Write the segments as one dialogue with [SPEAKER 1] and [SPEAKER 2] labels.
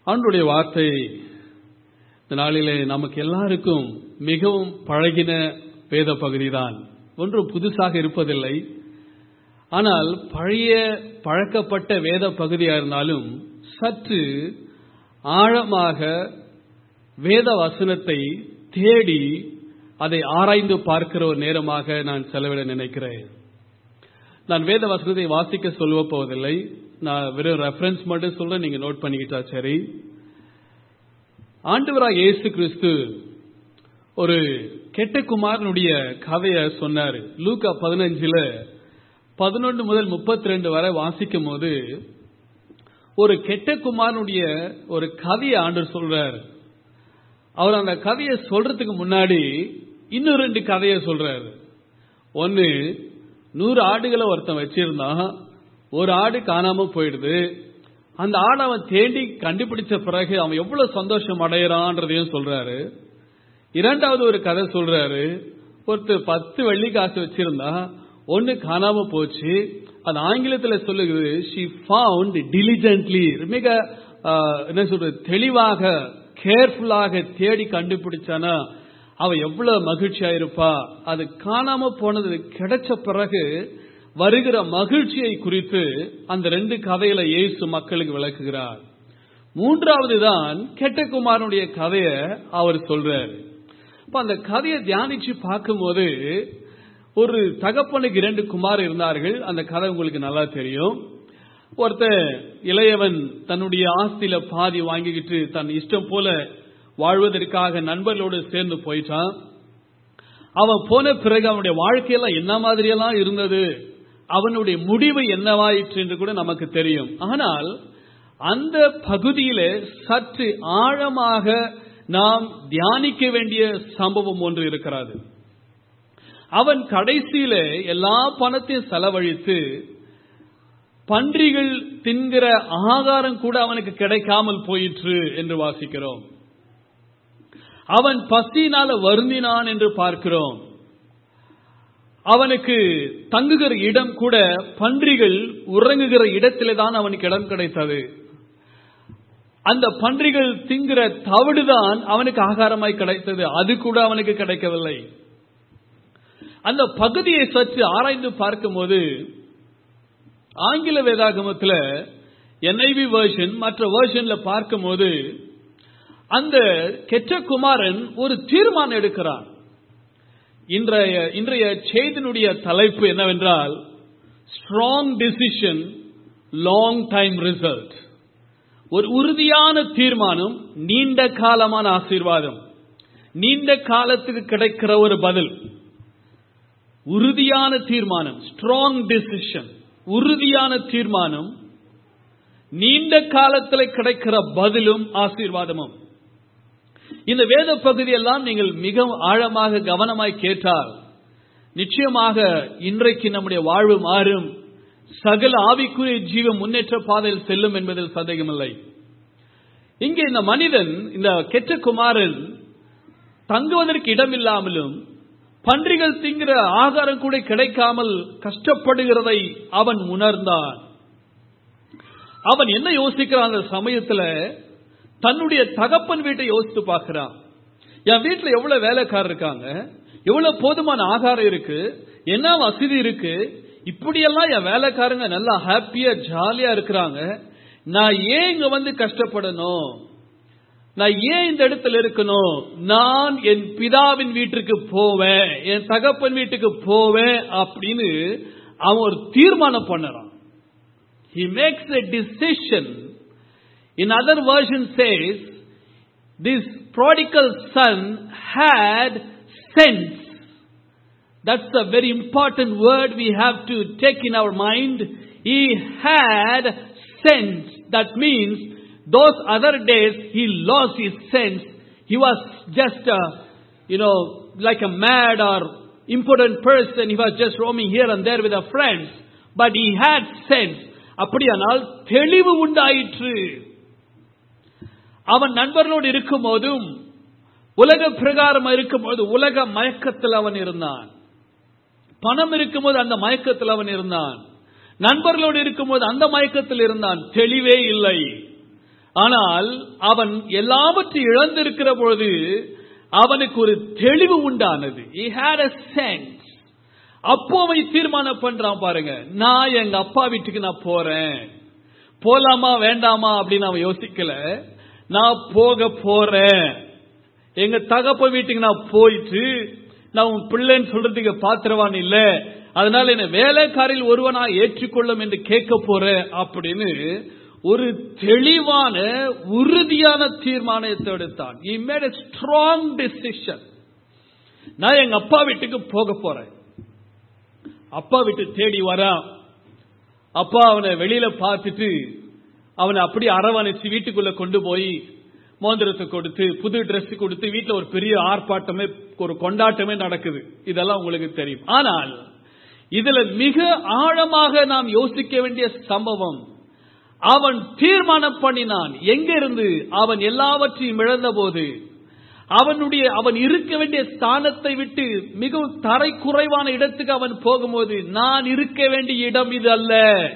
[SPEAKER 1] ஆண்டுடைய வார்த்தை இந்த நாளிலே நமக்கு எல்லாருக்கும் மிகவும் பழகின வேத பகுதிதான் ஒன்றும் புதுசாக இருப்பதில்லை ஆனால் பழைய பழக்கப்பட்ட வேத பகுதியா இருந்தாலும் சற்று ஆழமாக வேத வசனத்தை தேடி அதை ஆராய்ந்து பார்க்கிற ஒரு நேரமாக நான் செலவிட நினைக்கிறேன் நான் வேத வசனத்தை வாசிக்க சொல்ல போவதில்லை நான் வெறும் ரெஃபரன்ஸ் மட்டும் சொல்றேன் நீங்க நோட் பண்ணிக்கிட்டா சரி ஆண்டவராக இயேசு கிறிஸ்து ஒரு கெட்ட குமாரனுடைய கதையை சொன்னார் லூக்கா பதினஞ்சுல பதினொன்று முதல் முப்பத்தி ரெண்டு வரை வாசிக்கும் போது ஒரு கெட்ட குமாரனுடைய ஒரு கதையை ஆண்டவர் சொல்றார் அவர் அந்த கதையை சொல்றதுக்கு முன்னாடி இன்னும் ரெண்டு கதையை சொல்றாரு ஒன்னு நூறு ஆடுகளை ஒருத்தன் வச்சிருந்தான் ஒரு ஆடு காணாம போயிடுது அந்த ஆடை அவன் தேடி கண்டுபிடிச்ச பிறகு அவன் எவ்வளவு சந்தோஷம் அடையிறான்றதையும் சொல்றாரு இரண்டாவது ஒரு கதை சொல்றாரு ஒருத்தர் பத்து வெள்ளி காசு வச்சிருந்தா ஒன்னு காணாம போச்சு அது ஆங்கிலத்தில் சொல்லுகிறது ஷி ஃபவுண்ட் டிலிஜென்ட்லி மிக என்ன சொல்றது தெளிவாக கேர்ஃபுல்லாக தேடி கண்டுபிடிச்சானா அவ எவ்வளவு மகிழ்ச்சியா இருப்பா அது காணாம போனது கிடைச்ச பிறகு வருகிற மகிழ்ச்சியை குறித்து அந்த ரெண்டு கதையில இயேசு மக்களுக்கு விளக்குகிறார் மூன்றாவது தான் கெட்டகுமாரனுடைய கதையை அவர் சொல்றாரு இப்ப அந்த கதையை தியானிச்சு பார்க்கும்போது ஒரு தகப்பனுக்கு இரண்டு குமார் இருந்தார்கள் அந்த கதை உங்களுக்கு நல்லா தெரியும் ஒருத்தன் இளையவன் தன்னுடைய ஆஸ்தியில பாதி வாங்கிக்கிட்டு தன் இஷ்டம் போல வாழ்வதற்காக நண்பர்களோடு சேர்ந்து போயிட்டான் அவன் போன பிறகு அவனுடைய வாழ்க்கையெல்லாம் என்ன மாதிரியெல்லாம் இருந்தது அவனுடைய முடிவு என்னவாயிற்று என்று கூட நமக்கு தெரியும் ஆனால் அந்த பகுதியில சற்று ஆழமாக நாம் தியானிக்க வேண்டிய சம்பவம் ஒன்று இருக்கிறது அவன் கடைசியில எல்லா பணத்தையும் செலவழித்து பன்றிகள் தின்கிற ஆகாரம் கூட அவனுக்கு கிடைக்காமல் போயிற்று என்று வாசிக்கிறோம் அவன் பசியினால வருந்தினான் என்று பார்க்கிறோம் அவனுக்கு தங்குகிற இடம் கூட பன்றிகள் உறங்குகிற இடத்திலே தான் அவனுக்கு இடம் கிடைத்தது அந்த பன்றிகள் திங்கிற தவிடுதான் அவனுக்கு ஆகாரமாய் கிடைத்தது அது கூட அவனுக்கு கிடைக்கவில்லை அந்த பகுதியை சற்று ஆராய்ந்து பார்க்கும்போது ஆங்கில வேதாகமத்தில் என்ஐவி வேர்ஷன் மற்ற வேர்ஷன்ல பார்க்கும்போது அந்த கெட்ட குமாரன் ஒரு தீர்மானம் எடுக்கிறான் இன்றைய இன்றைய செய்தினுடைய தலைப்பு என்னவென்றால் strong decision long time result ஒரு உறுதியான தீர்மானம் நீண்ட காலமான ஆசீர்வாதம் நீண்ட காலத்துக்கு கிடைக்கிற ஒரு பதில் உறுதியான தீர்மானம் ஸ்ட்ராங் டிசிஷன் உறுதியான தீர்மானம் நீண்ட காலத்தில் கிடைக்கிற பதிலும் ஆசீர்வாதமும் இந்த வேத பகுதியெல்லாம் நீங்கள் மிக ஆழமாக கவனமாய் கேட்டால் நிச்சயமாக இன்றைக்கு நம்முடைய வாழ்வு மாறும் சகல ஆவிக்குரிய ஜீவ முன்னேற்ற பாதையில் செல்லும் என்பதில் சந்தேகமில்லை இங்கே இந்த மனிதன் இந்த கெட்ட குமாரன் தங்குவதற்கு இடமில்லாமலும் பன்றிகள் திங்கிற ஆகாரம் கூட கிடைக்காமல் கஷ்டப்படுகிறதை அவன் உணர்ந்தான் அவன் என்ன யோசிக்கிறான் அந்த சமயத்துல தன்னுடைய தகப்பன் வீட்டை யோசித்து பார்க்கிறான் என் வீட்டுல எவ்வளவு வேலைக்காரர் இருக்காங்க எவ்வளவு போதுமான ஆகாரம் இருக்கு என்ன வசதி இருக்கு இப்படியெல்லாம் என் வேலைக்காரங்க நல்லா ஹாப்பியா ஜாலியா இருக்கிறாங்க நான் ஏன் இங்க வந்து கஷ்டப்படணும் நான் ஏன் இந்த இடத்துல இருக்கணும் நான் என் பிதாவின் வீட்டுக்கு போவேன் என் தகப்பன் வீட்டுக்கு போவேன் அப்படின்னு அவன் ஒரு தீர்மானம் பண்ணறான் he makes a decision in other version says this prodigal son had sense that's a very important word we have to take in our mind he had sense that means those other days he lost his sense he was just a you know like a mad or impotent person he was just roaming here and there with a friends but he had sense அப்படியானால் தெளிவு உண்டாயிற்று அவன் நண்பர்களோடு இருக்கும் போதும் உலக பிரகாரம் இருக்கும்போது உலக மயக்கத்தில் அவன் இருந்தான் பணம் இருக்கும்போது அந்த மயக்கத்தில் அவன் இருந்தான் நண்பர்களோடு இருக்கும்போது அந்த மயக்கத்தில் இருந்தான் தெளிவே இல்லை ஆனால் அவன் எல்லாவற்றையும் இழந்திருக்கிற பொழுது அவனுக்கு ஒரு தெளிவு உண்டானது he had a sense அப்போ அவன் தீர்மானம் பண்றான் பாருங்க நான் எங்க அப்பா வீட்டுக்கு நான் போறேன் போலாமா வேண்டாமா அப்படின்னு அவன் யோசிக்கல நான் போக போறேன் எங்க தகப்ப வீட்டுக்கு நான் போயிட்டு நான் உன் பிள்ளைன்னு சொல்றதுக்கு பாத்திரவான் இல்ல அதனால என்ன வேலைக்காரில் ஒருவனா ஏற்றுக்கொள்ளும் என்று கேட்க போறேன் அப்படின்னு ஒரு தெளிவான உறுதியான தீர்மானத்தை எடுத்தான் he made a strong decision நான் எங்க அப்பா வீட்டுக்கு போக போறேன் அப்பா வீட்டு தேடி வரான் அப்பா அவனை வெளியில பார்த்துட்டு அவனை அப்படி அரவணைச்சு வீட்டுக்குள்ள கொண்டு போய் மோதிரத்தை கொடுத்து புது Dress கொடுத்து வீட்டுல ஒரு பெரிய ஆர்ப்பாட்டமே ஒரு கொண்டாட்டமே நடக்குது இதெல்லாம் உங்களுக்கு தெரியும் ஆனால் இதுல மிக ஆழமாக நாம் யோசிக்க வேண்டிய சம்பவம் அவன் தீர்மானம் பண்ணினான் எங்கிருந்து அவன் எல்லாவற்றையும் இழந்த போது அவனுடைய அவன் இருக்க வேண்டிய ஸ்தானத்தை விட்டு மிகவும் தரை குறைவான இடத்துக்கு அவன் போகும்போது நான் இருக்க வேண்டிய இடம் இது அல்ல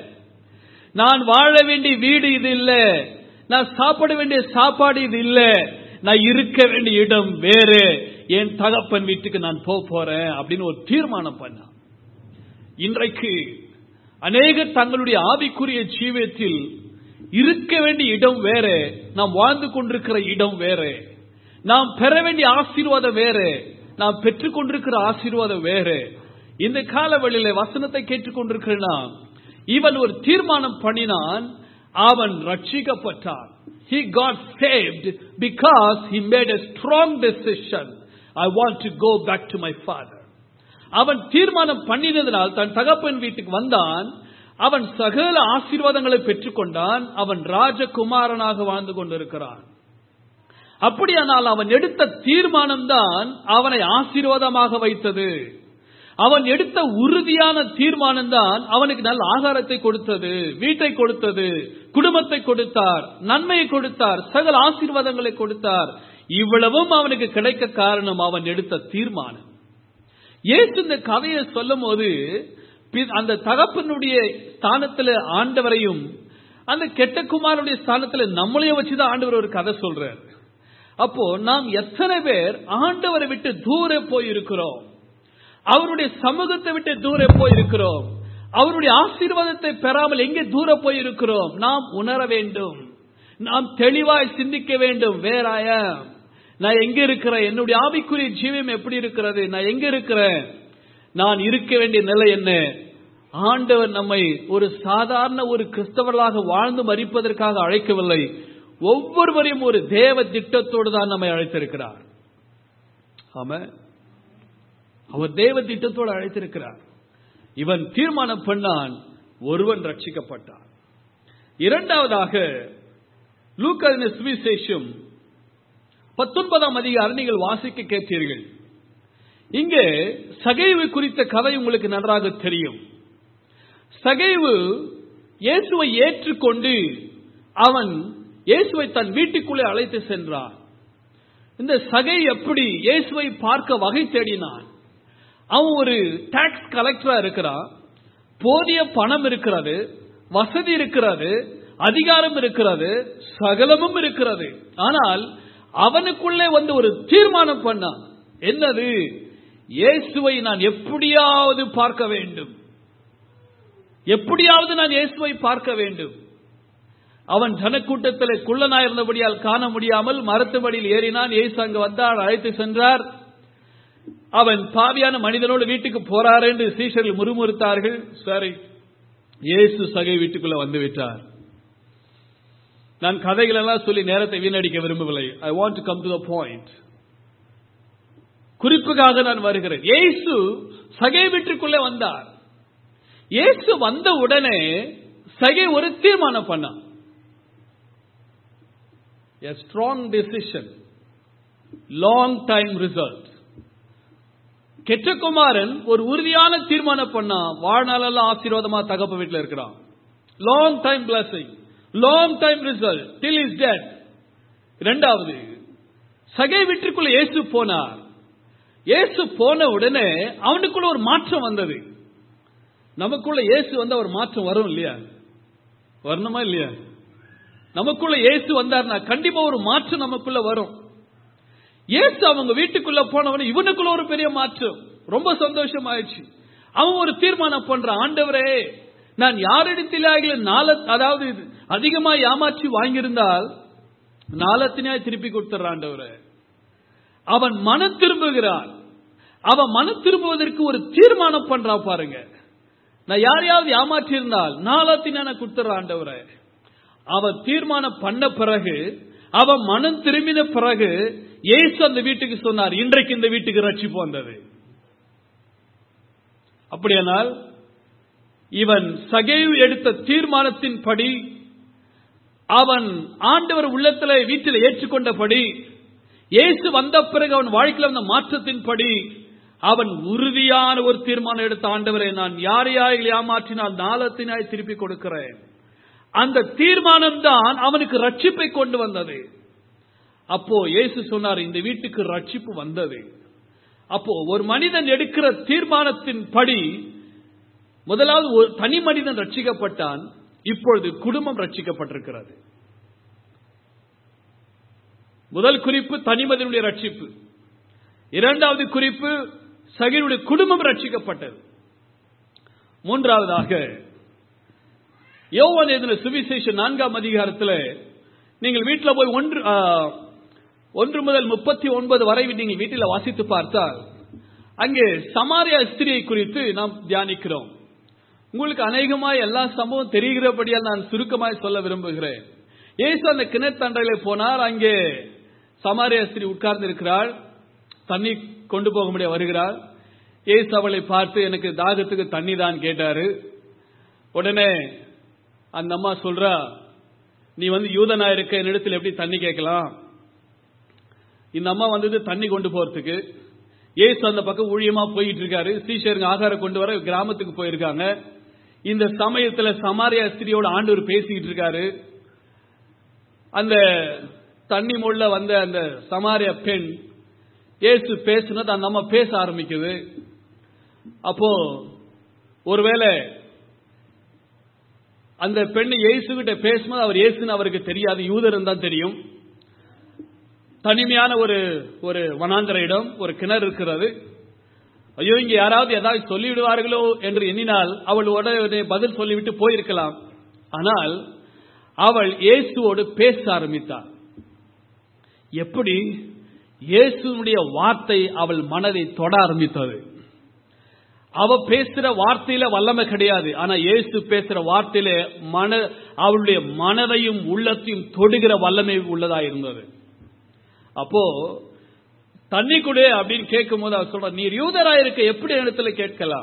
[SPEAKER 1] நான் வாழ வேண்டிய வீடு இது இல்ல நான் சாப்பிட வேண்டிய சாப்பாடு இது இல்ல நான் இருக்க வேண்டிய இடம் வேறு என் தகப்பன் வீட்டுக்கு நான் போக போறேன் அப்படின்னு ஒரு தீர்மானம் பண்ணான் இன்றைக்கு அநேகர் தங்களுடைய ஆவிக்குரிய ஜீவியத்தில் இருக்க வேண்டிய இடம் வேற நாம் வாழ்ந்து கொண்டிருக்கிற இடம் வேற நாம் பெற வேண்டிய ஆசீர்வாதம் வேற நாம் பெற்றுக் கொண்டிருக்கிற ஆசீர்வாதம் வேற இந்த காலவெளியில வசனத்தை கேட்டுக்கொண்டிருக்கிற நாம் இவன் ஒரு தீர்மானம் பண்ணினான் அவன் ரட்சிக்கப்பட்டான் he got saved because he made a strong decision i want to go back to my father அவன் தீர்மானம் பண்ணினதனால் தன் தகப்பன் வீட்டுக்கு வந்தான் அவன் சகல ஆசீர்வாதங்களை பெற்றுக்கொண்டான் அவன் ராஜகுமாரனாக வாழ்ந்து கொண்டிருக்கிறான் அப்படியானால் அவன் எடுத்த தீர்மானம் தான் அவனை ஆசீர்வாதமாக வைத்தது அவன் எடுத்த உறுதியான தீர்மானம் தான் அவனுக்கு நல்ல ஆகாரத்தை கொடுத்தது வீட்டை கொடுத்தது குடும்பத்தை கொடுத்தார் நன்மையை கொடுத்தார் சகல ஆசீர்வாதங்களை கொடுத்தார் இவ்வளவும் அவனுக்கு கிடைக்க காரணம் அவன் எடுத்த தீர்மானம் ஏசு இந்த கதையை சொல்லும் போது அந்த தகப்பனுடைய ஸ்தானத்துல ஆண்டவரையும் அந்த கெட்ட குமாரனுடைய ஸ்தானத்துல நம்மளையும் வச்சுதான் ஆண்டவர் ஒரு கதை சொல்றார் அப்போ நாம் எத்தனை பேர் ஆண்டவரை விட்டு தூர போயிருக்கிறோம் அவருடைய சமூகத்தை விட்டு தூர போயிருக்கிறோம் அவருடைய ஆசீர்வாதத்தை பெறாமல் எங்கே தூர போயிருக்கிறோம் நாம் உணர வேண்டும் நாம் தெளிவாய் சிந்திக்க வேண்டும் வேறாய நான் எங்க இருக்கிறேன் என்னுடைய ஆவிக்குரிய ஜீவியம் எப்படி இருக்கிறது நான் எங்க இருக்கிறேன் நான் இருக்க வேண்டிய நிலை என்ன ஆண்டவர் நம்மை ஒரு சாதாரண ஒரு கிறிஸ்தவர்களாக வாழ்ந்து மறிப்பதற்காக அழைக்கவில்லை ஒவ்வொருவரையும் ஒரு தேவ திட்டத்தோடு தான் நம்மை அழைத்திருக்கிறார் ஆமா அவர் தேவ திட்டத்தோடு அழைத்திருக்கிறார் இவன் தீர்மானம் பண்ணான் ஒருவன் ரட்சிக்கப்பட்டான் இரண்டாவதாக லூக்கா சுவிசேஷம் பத்தொன்பதாம் அதிகாரம் நீங்கள் வாசிக்க கேட்டீர்கள் இங்கே சகைவு குறித்த கதை உங்களுக்கு நன்றாக தெரியும் சகைவு இயேசுவை ஏற்றுக்கொண்டு அவன் இயேசுவை தன் வீட்டுக்குள்ளே அழைத்து சென்றான் இந்த சகை எப்படி இயேசுவை பார்க்க வகை தேடினான் அவன் ஒரு டாக்ஸ் கலெக்டரா இருக்கிறான் போதிய பணம் இருக்கிறது வசதி இருக்கிறது அதிகாரம் இருக்கிறது சகலமும் இருக்கிறது ஆனால் அவனுக்குள்ளே வந்து ஒரு தீர்மானம் பண்ணான் என்னது இயேசுவை நான் எப்படியாவது பார்க்க வேண்டும் எப்படியாவது நான் இயேசுவை பார்க்க வேண்டும் அவன் ஜனக்கூட்டத்தில் குள்ளனாயிருந்தபடியால் காண முடியாமல் மரத்துபடியில் ஏறினான் இயேசு அங்கு வந்தார் அழைத்து சென்றார் அவன் பாவியான மனிதனோடு வீட்டுக்கு போறார் என்று சீஷர்கள் முறுமுறுத்தார்கள் சரி இயேசு சகை வீட்டுக்குள்ள வந்து விட்டார் நான் கதைகள் எல்லாம் சொல்லி நேரத்தை வீணடிக்க விரும்பவில்லை I want to come to the point குறிப்புக்காக நான் வருகிறேன் இயேசு சகை வீட்டுக்குள்ளே வந்தார் இயேசு வந்த உடனே சகை ஒரு தீர்மானம் பண்ணான் a strong decision long time result கெட்டகுமாரன் ஒரு உறுதியான தீர்மானம் பண்ணா வாழ்நாளெல்லாம் ஆசீர்வாதமா தகப்ப வீட்டில் இருக்கிறான் long time blessing long time result till is dead இரண்டாவது சகை வீட்டுக்குள்ள இயேசு போனார் இயேசு போன உடனே அவனுக்குள்ள ஒரு மாற்றம் வந்தது நமக்குள்ள இயேசு வந்த ஒரு மாற்றம் வரும் இல்லையா வரணுமா இல்லையா நமக்குள்ள இயேசு வந்தார்னா கண்டிப்பா ஒரு மாற்றம் நமக்குள்ள வரும் இயேசு அவங்க வீட்டுக்குள்ள போனவன இவனுக்குள்ள ஒரு பெரிய மாற்றம் ரொம்ப சந்தோஷம் ஆயிடுச்சு அவன் ஒரு தீர்மானம் பண்றான் ஆண்டவரே நான் யாரிடத்திலாக நாள அதாவது அதிகமா ஏமாற்றி வாங்கியிருந்தால் நாளத்தினாய் திருப்பி கொடுத்துறான் ஆண்டவரே அவன் மனம் திரும்புகிறான் அவன் மனம் திரும்புவதற்கு ஒரு தீர்மானம் பண்றான் பாருங்க நான் யாரையாவது ஏமாற்றி இருந்தால் நாளத்தினா நான் கொடுத்துறான் ஆண்டவரே அவன் தீர்மானம் பண்ண பிறகு அவன் மனம் திரும்பின பிறகு இயேசு அந்த வீட்டுக்கு சொன்னார் இன்றைக்கு இந்த வீட்டுக்கு ரட்சிப்பு வந்தது அப்படியானால் இவன் சகைவு எடுத்த தீர்மானத்தின்படி அவன் ஆண்டவர் உள்ளத்தில் வீட்டில் ஏற்றுக்கொண்டபடி இயேசு வந்த பிறகு அவன் வாழ்க்கையில் வந்த மாற்றத்தின்படி அவன் உறுதியான ஒரு தீர்மானம் எடுத்த ஆண்டவரை நான் யாரையாய் ஏமாற்றினால் நாளத்தினாய் திருப்பி கொடுக்கிறேன் அந்த தீர்மானம் தான் அவனுக்கு ரட்சிப்பை கொண்டு வந்தது அப்போ இயேசு சொன்னார் இந்த வீட்டுக்கு ரட்சிப்பு வந்தது அப்போ ஒரு மனிதன் எடுக்கிற தீர்மானத்தின் படி முதலாவது ஒரு தனி மனிதன் ரட்சிக்கப்பட்டான் இப்பொழுது குடும்பம் ரட்சிக்கப்பட்டிருக்கிறது முதல் குறிப்பு தனி மனிதனுடைய ரட்சிப்பு இரண்டாவது குறிப்பு சகினுடைய குடும்பம் ரட்சிக்கப்பட்டது மூன்றாவதாக யோவான் எழுதின சுவிசேஷம் நான்காம் அதிகாரத்தில் நீங்கள் வீட்டில் போய் ஒன்று ஒன்று முதல் முப்பத்தி ஒன்பது வரை நீங்கள் வீட்டில் வாசித்து பார்த்தால் அங்கே சமாரியா ஸ்திரியை குறித்து நாம் தியானிக்கிறோம் உங்களுக்கு அநேகமாய் எல்லா சம்பவம் தெரிகிறபடியால் நான் சுருக்கமாய் சொல்ல விரும்புகிறேன் ஏசு அந்த கிணத்தண்டையில போனார் அங்கே சமாரியா ஸ்திரி உட்கார்ந்து இருக்கிறாள் தண்ணி கொண்டு போக முடிய வருகிறாள் ஏசு அவளை பார்த்து எனக்கு தாகத்துக்கு தண்ணி தான் கேட்டாரு உடனே அந்த அம்மா சொல்றா நீ வந்து யூதனா இருக்க என்னிடத்தில் எப்படி தண்ணி கேட்கலாம் இந்த அம்மா வந்தது தண்ணி கொண்டு போறதுக்கு ஏசு அந்த பக்கம் ஊழியமா போயிட்டு இருக்காரு சீஷருங்க ஆகாரம் கொண்டு வர கிராமத்துக்கு போயிருக்காங்க இந்த சமயத்துல சமாரியா ஸ்திரியோட ஆண்டவர் பேசிக்கிட்டு இருக்காரு அந்த தண்ணி முள்ள வந்த அந்த சமாரியா பெண் ஏசு பேசுனது அந்த அம்மா பேச ஆரம்பிக்குது அப்போ ஒருவேளை அந்த பெண் இயேசு கிட்ட பேசும்போது அவர் இயேசுன்னு அவருக்கு தெரியாது யூதர் தான் தெரியும் தனிமையான ஒரு ஒரு வனாந்தர இடம் ஒரு கிணறு இருக்கிறது ஐயோ இங்க யாராவது ஏதாவது சொல்லிவிடுவார்களோ என்று எண்ணினால் அவள் உடனே பதில் சொல்லிவிட்டு போயிருக்கலாம் ஆனால் அவள் இயேசுவோடு பேச ஆரம்பித்தாள் எப்படி இயேசுனுடைய வார்த்தை அவள் மனதை தொட ஆரம்பித்தது அவ பேசுற வார்த்தையில வல்லமை கிடையாது ஆனா இயேசு பேசுற வார்த்தையில மன அவளுடைய மனதையும் உள்ளத்தையும் தொடுகிற வல்லமை உள்ளதா இருந்தது அப்போ தண்ணி கொடு அப்படின்னு கேட்கும் போது அவர் சொல்ற நீர் யூதரா இருக்க எப்படி இடத்துல கேட்கலாம்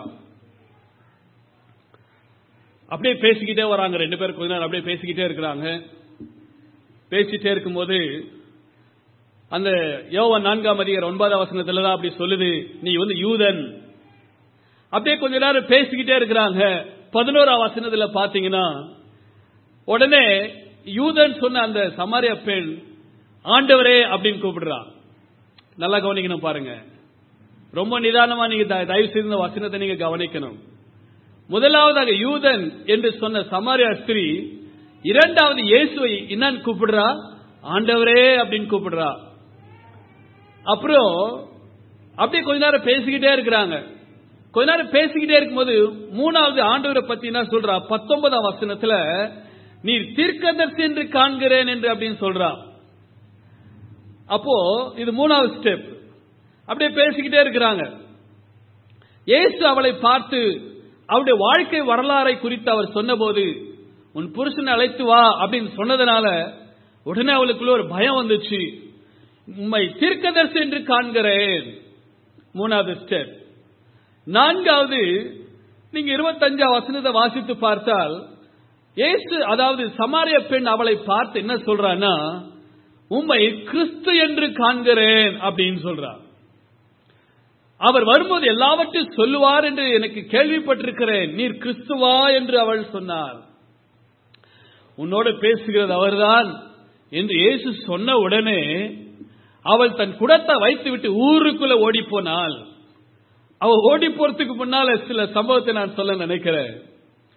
[SPEAKER 1] அப்படியே பேசிக்கிட்டே வராங்க ரெண்டு பேரும் கொஞ்ச நேரம் அப்படியே பேசிக்கிட்டே இருக்கிறாங்க பேசிட்டே இருக்கும்போது அந்த யோவன் நான்காம் அதிகார ஒன்பதாம் வசனத்துல தான் அப்படி சொல்லுது நீ வந்து யூதன் அப்படியே கொஞ்ச நேரம் பேசிக்கிட்டே இருக்கிறாங்க பதினோராம் வசனத்துல பாத்தீங்கன்னா உடனே யூதன் சொன்ன அந்த சமாரிய பெண் ஆண்டவரே அப்படின்னு கூப்பிடுறான் நல்லா கவனிக்கணும் பாருங்க ரொம்ப நிதானமா நீங்க தயவு செய்து இந்த வசனத்தை நீங்க கவனிக்கணும் முதலாவதாக யூதன் என்று சொன்ன சமாரியா ஸ்திரீ இரண்டாவது இயேசுவை என்னன்னு கூப்பிடுறா ஆண்டவரே அப்படின்னு கூப்பிடுறா அப்புறம் அப்படியே கொஞ்ச நேரம் பேசிக்கிட்டே இருக்கிறாங்க கொஞ்ச நேரம் பேசிக்கிட்டே இருக்கும்போது மூணாவது ஆண்டவரை பத்தி என்ன சொல்றா பத்தொன்பதாம் வசனத்துல நீர் தீர்க்கதர்சி என்று காண்கிறேன் என்று அப்படின்னு சொல்றா அப்போ இது மூணாவது ஸ்டெப் அப்படியே பேசிக்கிட்டே இருக்கிறாங்க இயேசு அவளை பார்த்து அவருடைய வாழ்க்கை வரலாறை குறித்து அவர் சொன்னபோது உன் புருஷனை அழைத்து வா அப்படின்னு சொன்னதுனால உடனே அவளுக்குள்ள ஒரு பயம் வந்துச்சு உண்மை தீர்க்கதர்சி என்று காண்கிறேன் மூணாவது ஸ்டெப் நான்காவது நீங்க இருபத்தஞ்சாம் வசனத்தை வாசித்து பார்த்தால் ஏசு அதாவது சமாரிய பெண் அவளை பார்த்து என்ன சொல்றான்னா உண்மை கிறிஸ்து என்று காண்கிறேன் அப்படின்னு சொல்றார் அவர் வரும்போது எல்லாவற்றையும் சொல்லுவார் என்று எனக்கு கேள்விப்பட்டிருக்கிறேன் நீர் கிறிஸ்துவா என்று அவள் சொன்னார் உன்னோடு பேசுகிறது அவர்தான் என்று இயேசு சொன்ன உடனே அவள் தன் குடத்தை வைத்து விட்டு ஊருக்குள்ள ஓடி போனாள் அவ ஓடி போறதுக்கு முன்னால சில சம்பவத்தை நான் சொல்ல நினைக்கிறேன்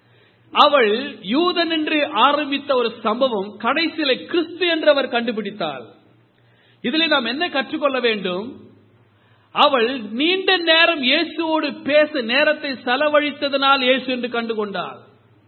[SPEAKER 1] அவள் யூதன் என்று ஆரம்பித்த ஒரு சம்பவம் கடைசியில கிறிஸ்து என்று அவர் கண்டுபிடித்தாள் இதில் நாம் என்ன கற்றுக்கொள்ள வேண்டும் அவள் நீண்ட நேரம் இயேசுவோடு பேச நேரத்தை செலவழித்ததனால் இயேசு என்று கண்டுகொண்டாள்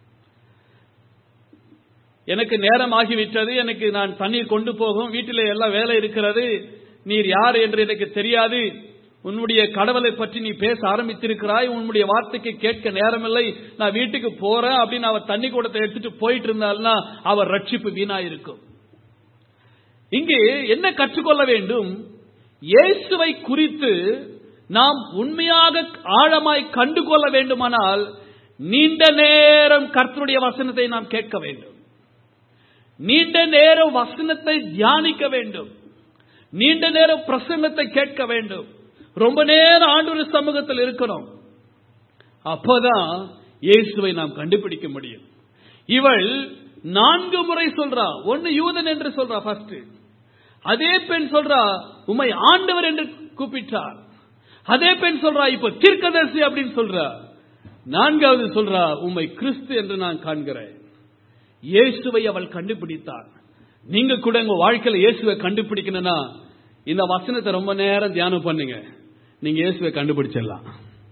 [SPEAKER 1] எனக்கு நேரம் ஆகிவிட்டது எனக்கு நான் தண்ணீர் கொண்டு போகும் வீட்டில் எல்லாம் வேலை இருக்கிறது நீர் யார் என்று எனக்கு தெரியாது உன்னுடைய கடவுளை பற்றி நீ பேச ஆரம்பித்திருக்கிறாய் உன்னுடைய வார்த்தைக்கு கேட்க நேரமில்லை நான் வீட்டுக்கு போறேன் அப்படின்னு அவர் தண்ணி கூடத்தை எடுத்துட்டு போயிட்டு இருந்தால்னா அவர் ரட்சிப்பு வீணாயிருக்கும் இங்கே என்ன கற்றுக்கொள்ள வேண்டும் இயேசுவை குறித்து நாம் உண்மையாக ஆழமாய் கண்டுகொள்ள வேண்டுமானால் நீண்ட நேரம் கர்த்தருடைய வசனத்தை நாம் கேட்க வேண்டும் நீண்ட நேரம் வசனத்தை தியானிக்க வேண்டும் நீண்ட நேரம் பிரசங்கத்தை கேட்க வேண்டும் ரொம்ப நேரம் ஆண்டவர் சமூகத்தில் இருக்கணும் அப்பதான் இயேசுவை நாம் கண்டுபிடிக்க முடியும் இவள் நான்கு முறை சொல்றா ஒன்னு யூதன் என்று சொல்றா ஃபர்ஸ்ட் அதே பெண் சொல்றா உம்மை ஆண்டவர் என்று கூப்பிட்டார் அதே பெண் சொல்றா இப்ப தீர்க்கதரிசி அப்படின்னு சொல்றா நான்காவது சொல்றா உம்மை கிறிஸ்து என்று நான் காண்கிறேன் இயேசுவை அவள் கண்டுபிடித்தார் நீங்க கூட உங்க வாழ்க்கையில இயேசுவை கண்டுபிடிக்கணும்னா இந்த வசனத்தை ரொம்ப நேரம் தியானம் பண்ணுங்க நீங்க இயேசுவை கண்டுபிடிச்சிடலாம்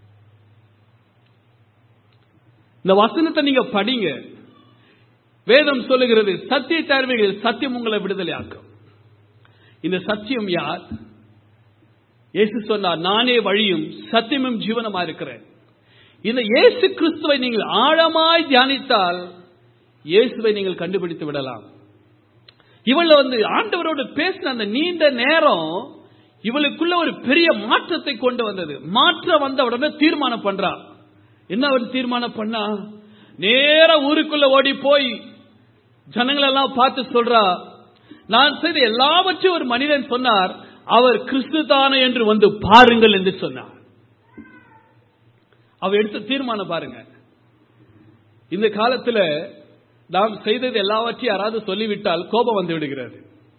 [SPEAKER 1] இந்த வசனத்தை நீங்க படிங்க வேதம் சொல்லுகிறது சத்திய தேர்வைகள் சத்தியம் உங்களை விடுதலை ஆக்கும் இந்த சத்தியம் யார் இயேசு சொன்னார் நானே வழியும் சத்தியமும் ஜீவனமா இருக்கிறேன் இந்த இயேசு கிறிஸ்துவை நீங்கள் ஆழமாய் தியானித்தால் இயேசுவை நீங்கள் கண்டுபிடித்து விடலாம் இவள வந்து ஆண்டவரோடு பேசின அந்த நீண்ட நேரம் இவளுக்குள்ள ஒரு பெரிய மாற்றத்தை கொண்டு வந்தது மாற்றம் வந்த உடனே தீர்மானம் பண்றா என்ன அவன் தீர்மானம் பண்ணா நேர ஊருக்குள்ள ஓடி போய் ஜனங்களெல்லாம் பார்த்து சொல்றா நான் செய்த எல்லாவற்றையும் ஒரு மனிதன் சொன்னார் அவர் கிறிஸ்து தானே என்று வந்து பாருங்கள் என்று சொன்னார் அவ எடுத்த தீர்மானம் பாருங்க இந்த காலத்துல நாம் செய்தது எல்லாவற்றையும் யாராவது சொல்லிவிட்டால் கோபம் வந்து விடுகிறது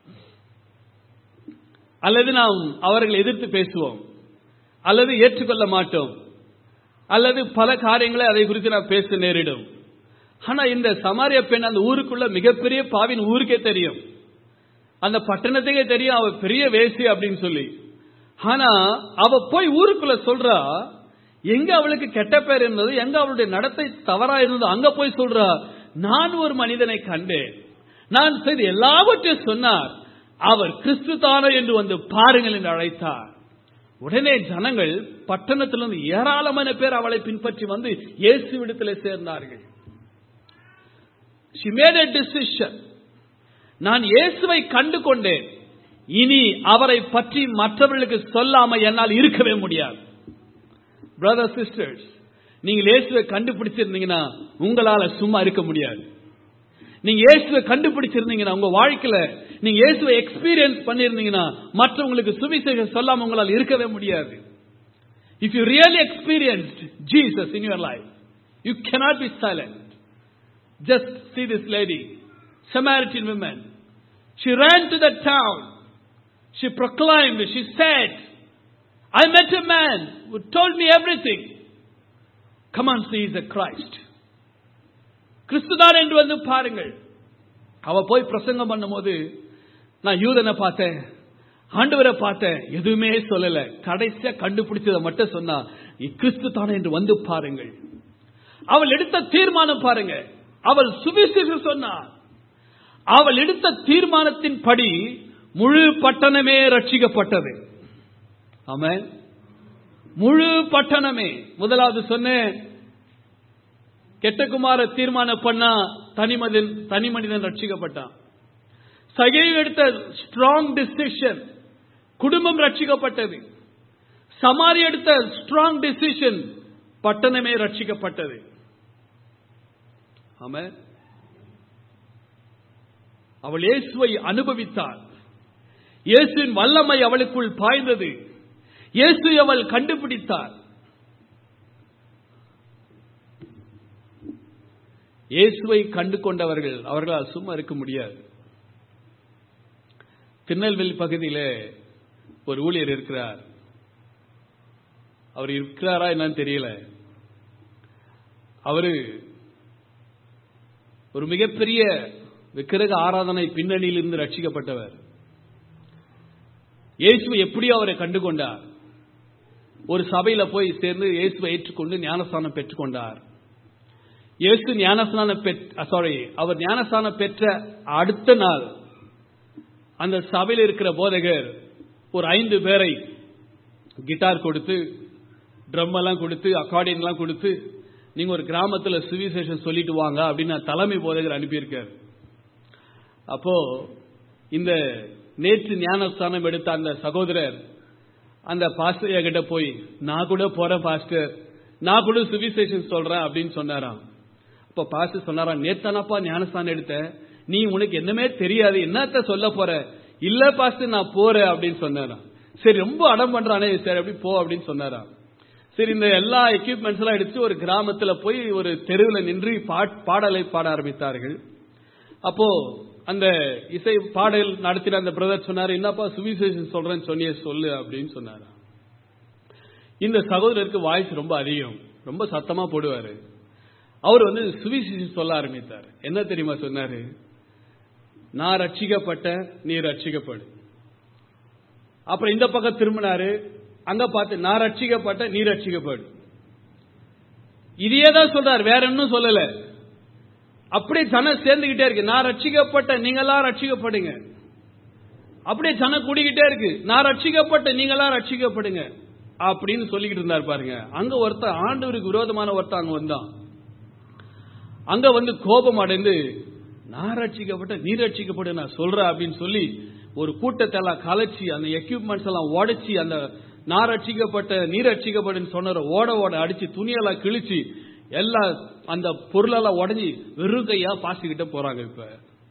[SPEAKER 1] அல்லது நாம் அவர்களை எதிர்த்து பேசுவோம் அல்லது ஏற்றுக்கொள்ள மாட்டோம் அல்லது பல காரியங்களை அதை குறித்து நான் பேச நேரிடும் ஆனா இந்த சமாரிய பெண் அந்த ஊருக்குள்ள மிகப்பெரிய பாவின் ஊருக்கே தெரியும் அந்த பட்டணத்துக்கே தெரியும் அவ பெரிய வேசி அப்படின்னு சொல்லி ஆனா அவ போய் ஊருக்குள்ள சொல்றா எங்க அவளுக்கு கெட்ட பேர் இருந்தது எங்க அவளுடைய நடத்தை தவறா இருந்தது அங்க போய் சொல்றா நான் ஒரு மனிதனை கண்டேன் நான் செய்து எல்லாவற்றையும் சொன்னார் அவர் கிறிஸ்து தானோ என்று வந்து பாருங்கள் என்று அழைத்தார் உடனே ஜனங்கள் பட்டணத்திலிருந்து ஏராளமான பேர் அவளை பின்பற்றி வந்து இயேசுவிடத்தில் சேர்ந்தார்கள் She made a decision. நான் இயேசுவை கண்டு கொண்டேன் இனி அவரை பற்றி மற்றவர்களுக்கு சொல்லாம என்னால் இருக்கவே முடியாது பிரதர் சிஸ்டர்ஸ் நீங்கள் இயேசுவை கண்டுபிடிச்சிருந்தீங்கன்னா உங்களால சும்மா இருக்க முடியாது நீங்க இயேசுவை கண்டுபிடிச்சிருந்தீங்கன்னா உங்க வாழ்க்கையில நீங்க இயேசுவை எக்ஸ்பீரியன்ஸ் பண்ணிருந்தீங்கன்னா மற்றவங்களுக்கு சுவிசேஷம் சொல்லாம உங்களால் இருக்கவே முடியாது if you really experienced Jesus in your life you cannot be silent just see this lady Samaritan woman she ran to the town she proclaimed she said I met a man who told me everything come and see the Christ கிறிஸ்துதான் என்று வந்து பாருங்கள் அவ போய் பிரசங்கம் பண்ணும்போது நான் யூதனை பார்த்தேன் ஆண்டவரை பார்த்தேன் எதுவுமே சொல்லல கடைசியா கண்டுபிடிச்சதை மட்டும் சொன்னா கிறிஸ்து தானே என்று வந்து பாருங்கள் அவள் எடுத்த தீர்மானம் பாருங்க அவள் சுவிசேஷம் சொன்னார் அவள் எடுத்த தீர்மானத்தின் படி முழு பட்டணமே ரட்சிக்கப்பட்டது ஆமென் முழு பட்டணமே முதலாவது சொன்னேன் கெட்டகுமார தீர்மானம் பண்ணா தனி மனிதன் தனி மனிதன் ரட்சிக்கப்பட்டான் சகை எடுத்த ஸ்ட்ராங் டிசிஷன் குடும்பம் ரட்சிக்கப்பட்டது சமாரி எடுத்த ஸ்ட்ராங் டிசிஷன் பட்டணமே ரட்சிக்கப்பட்டது ஆமா அவள் இயேசுவை அனுபவித்தாள் இயேசுவின் வல்லமை அவளுக்குள் பாய்ந்தது இயேசு அவள் கண்டுபிடித்தார் இயேசுவை கண்டு கொண்டவர்கள் அவர்களால் சும்மா இருக்க முடியாது திருநெல்வேலி பகுதியில் ஒரு ஊழியர் இருக்கிறார் அவர் இருக்கிறாரா என்னன்னு தெரியல அவரு ஒரு மிகப்பெரிய விக்கிரக ஆராதனை பின்னணியிலிருந்து ரட்சிக்கப்பட்டவர் இயேசு எப்படியோ அவரை கண்டுகொண்டார் ஒரு சபையில போய் சேர்ந்து இயேசுவை ஏற்றுக்கொண்டு ஞானஸ்தானம் பெற்றுக்கொண்டார் இயேசு ஞானஸ்தானம் சாரி அவர் ஞானஸ்தானம் பெற்ற அடுத்த நாள் அந்த சபையில் இருக்கிற போதகர் ஒரு ஐந்து பேரை கிட்டார் கொடுத்து ட்ரம் எல்லாம் கொடுத்து அக்கார்டியன் எல்லாம் கொடுத்து நீங்க ஒரு கிராமத்துல சுவிசேஷம் சொல்லிட்டு வாங்க அப்படின்னு தலைமை போதகர் அனுப்பியிருக்கார் அப்போ இந்த நேற்று ஞானஸ்தானம் எடுத்த அந்த சகோதரர் அந்த பாஸ்டர் கிட்ட போய் நான் கூட போறேன் பாஸ்டர் நான் கூட சுவிசேஷன் சொல்றேன் அப்படின்னு சொன்னாராம் அப்ப பாஸ்டர் சொன்னாராம் நேத்தானப்பா ஞானஸ்தானம் எடுத்த நீ உனக்கு என்னமே தெரியாது என்னத்த சொல்ல போற இல்ல பாஸ்டர் நான் போறேன் அப்படின்னு சொன்னாராம் சரி ரொம்ப அடம் பண்றானே சரி அப்படி போ அப்படின்னு சொன்னாராம் சரி இந்த எல்லா எக்யூப்மெண்ட்ஸ் எல்லாம் எடுத்து ஒரு கிராமத்துல போய் ஒரு தெருவில் நின்று பாடலை பாட ஆரம்பித்தார்கள் அப்போ அந்த இசை பாடல் நடத்தின அந்த பிரதர் சொன்னாரு என்னப்பா சுவிசேஷன் சொல்றேன்னு சொன்னிய சொல்லு அப்படின்னு சொன்னாரா இந்த சகோதரருக்கு வாய்ஸ் ரொம்ப அதிகம் ரொம்ப சத்தமா போடுவாரு அவர் வந்து சுவிசேஷன் சொல்ல ஆரம்பித்தார் என்ன தெரியுமா சொன்னாரு நான் ரட்சிக்கப்பட்ட நீ ரட்சிக்கப்படு அப்புறம் இந்த பக்கம் திரும்பினாரு அங்க பார்த்து நான் ரட்சிக்கப்பட்ட நீ ரட்சிக்கப்படு இதையே தான் சொல்றாரு வேற இன்னும் சொல்லல அப்படியே ஜனம் சேர்ந்துகிட்டே இருக்கு நான் ரட்சிக்கப்பட்ட நீங்களாம் ரட்சிக்கப்படுங்க அப்படியே ஜனம் கூடிக்கிட்டே இருக்கு நான் ரட்சிக்கப்பட்ட நீங்களாம் ரட்சிக்கப்படுங்க அப்படின்னு சொல்லிக்கிட்டு இருந்தார் பாருங்க அங்க ஒருத்தர் ஆண்டவருக்கு விரோதமான ஒருத்தர் அங்க வந்தான் அங்க வந்து கோபம் அடைந்து நான் ரட்சிக்கப்பட்ட நீ ரட்சிக்கப்படு நான் சொல்றேன் அப்படின்னு சொல்லி ஒரு கூட்டத்தை எல்லாம் கலைச்சி அந்த எக்யூப்மெண்ட்ஸ் எல்லாம் உடைச்சி அந்த நான் ரட்சிக்கப்பட்ட நீ ரட்சிக்கப்படும் சொன்ன ஓட ஓட அடிச்சு துணியெல்லாம் கிழிச்சு எல்லாம் அந்த பொருளெல்லாம் உடஞ்சி வெறும் கையா பாஸ்ட் கிட்ட போறாங்க இப்ப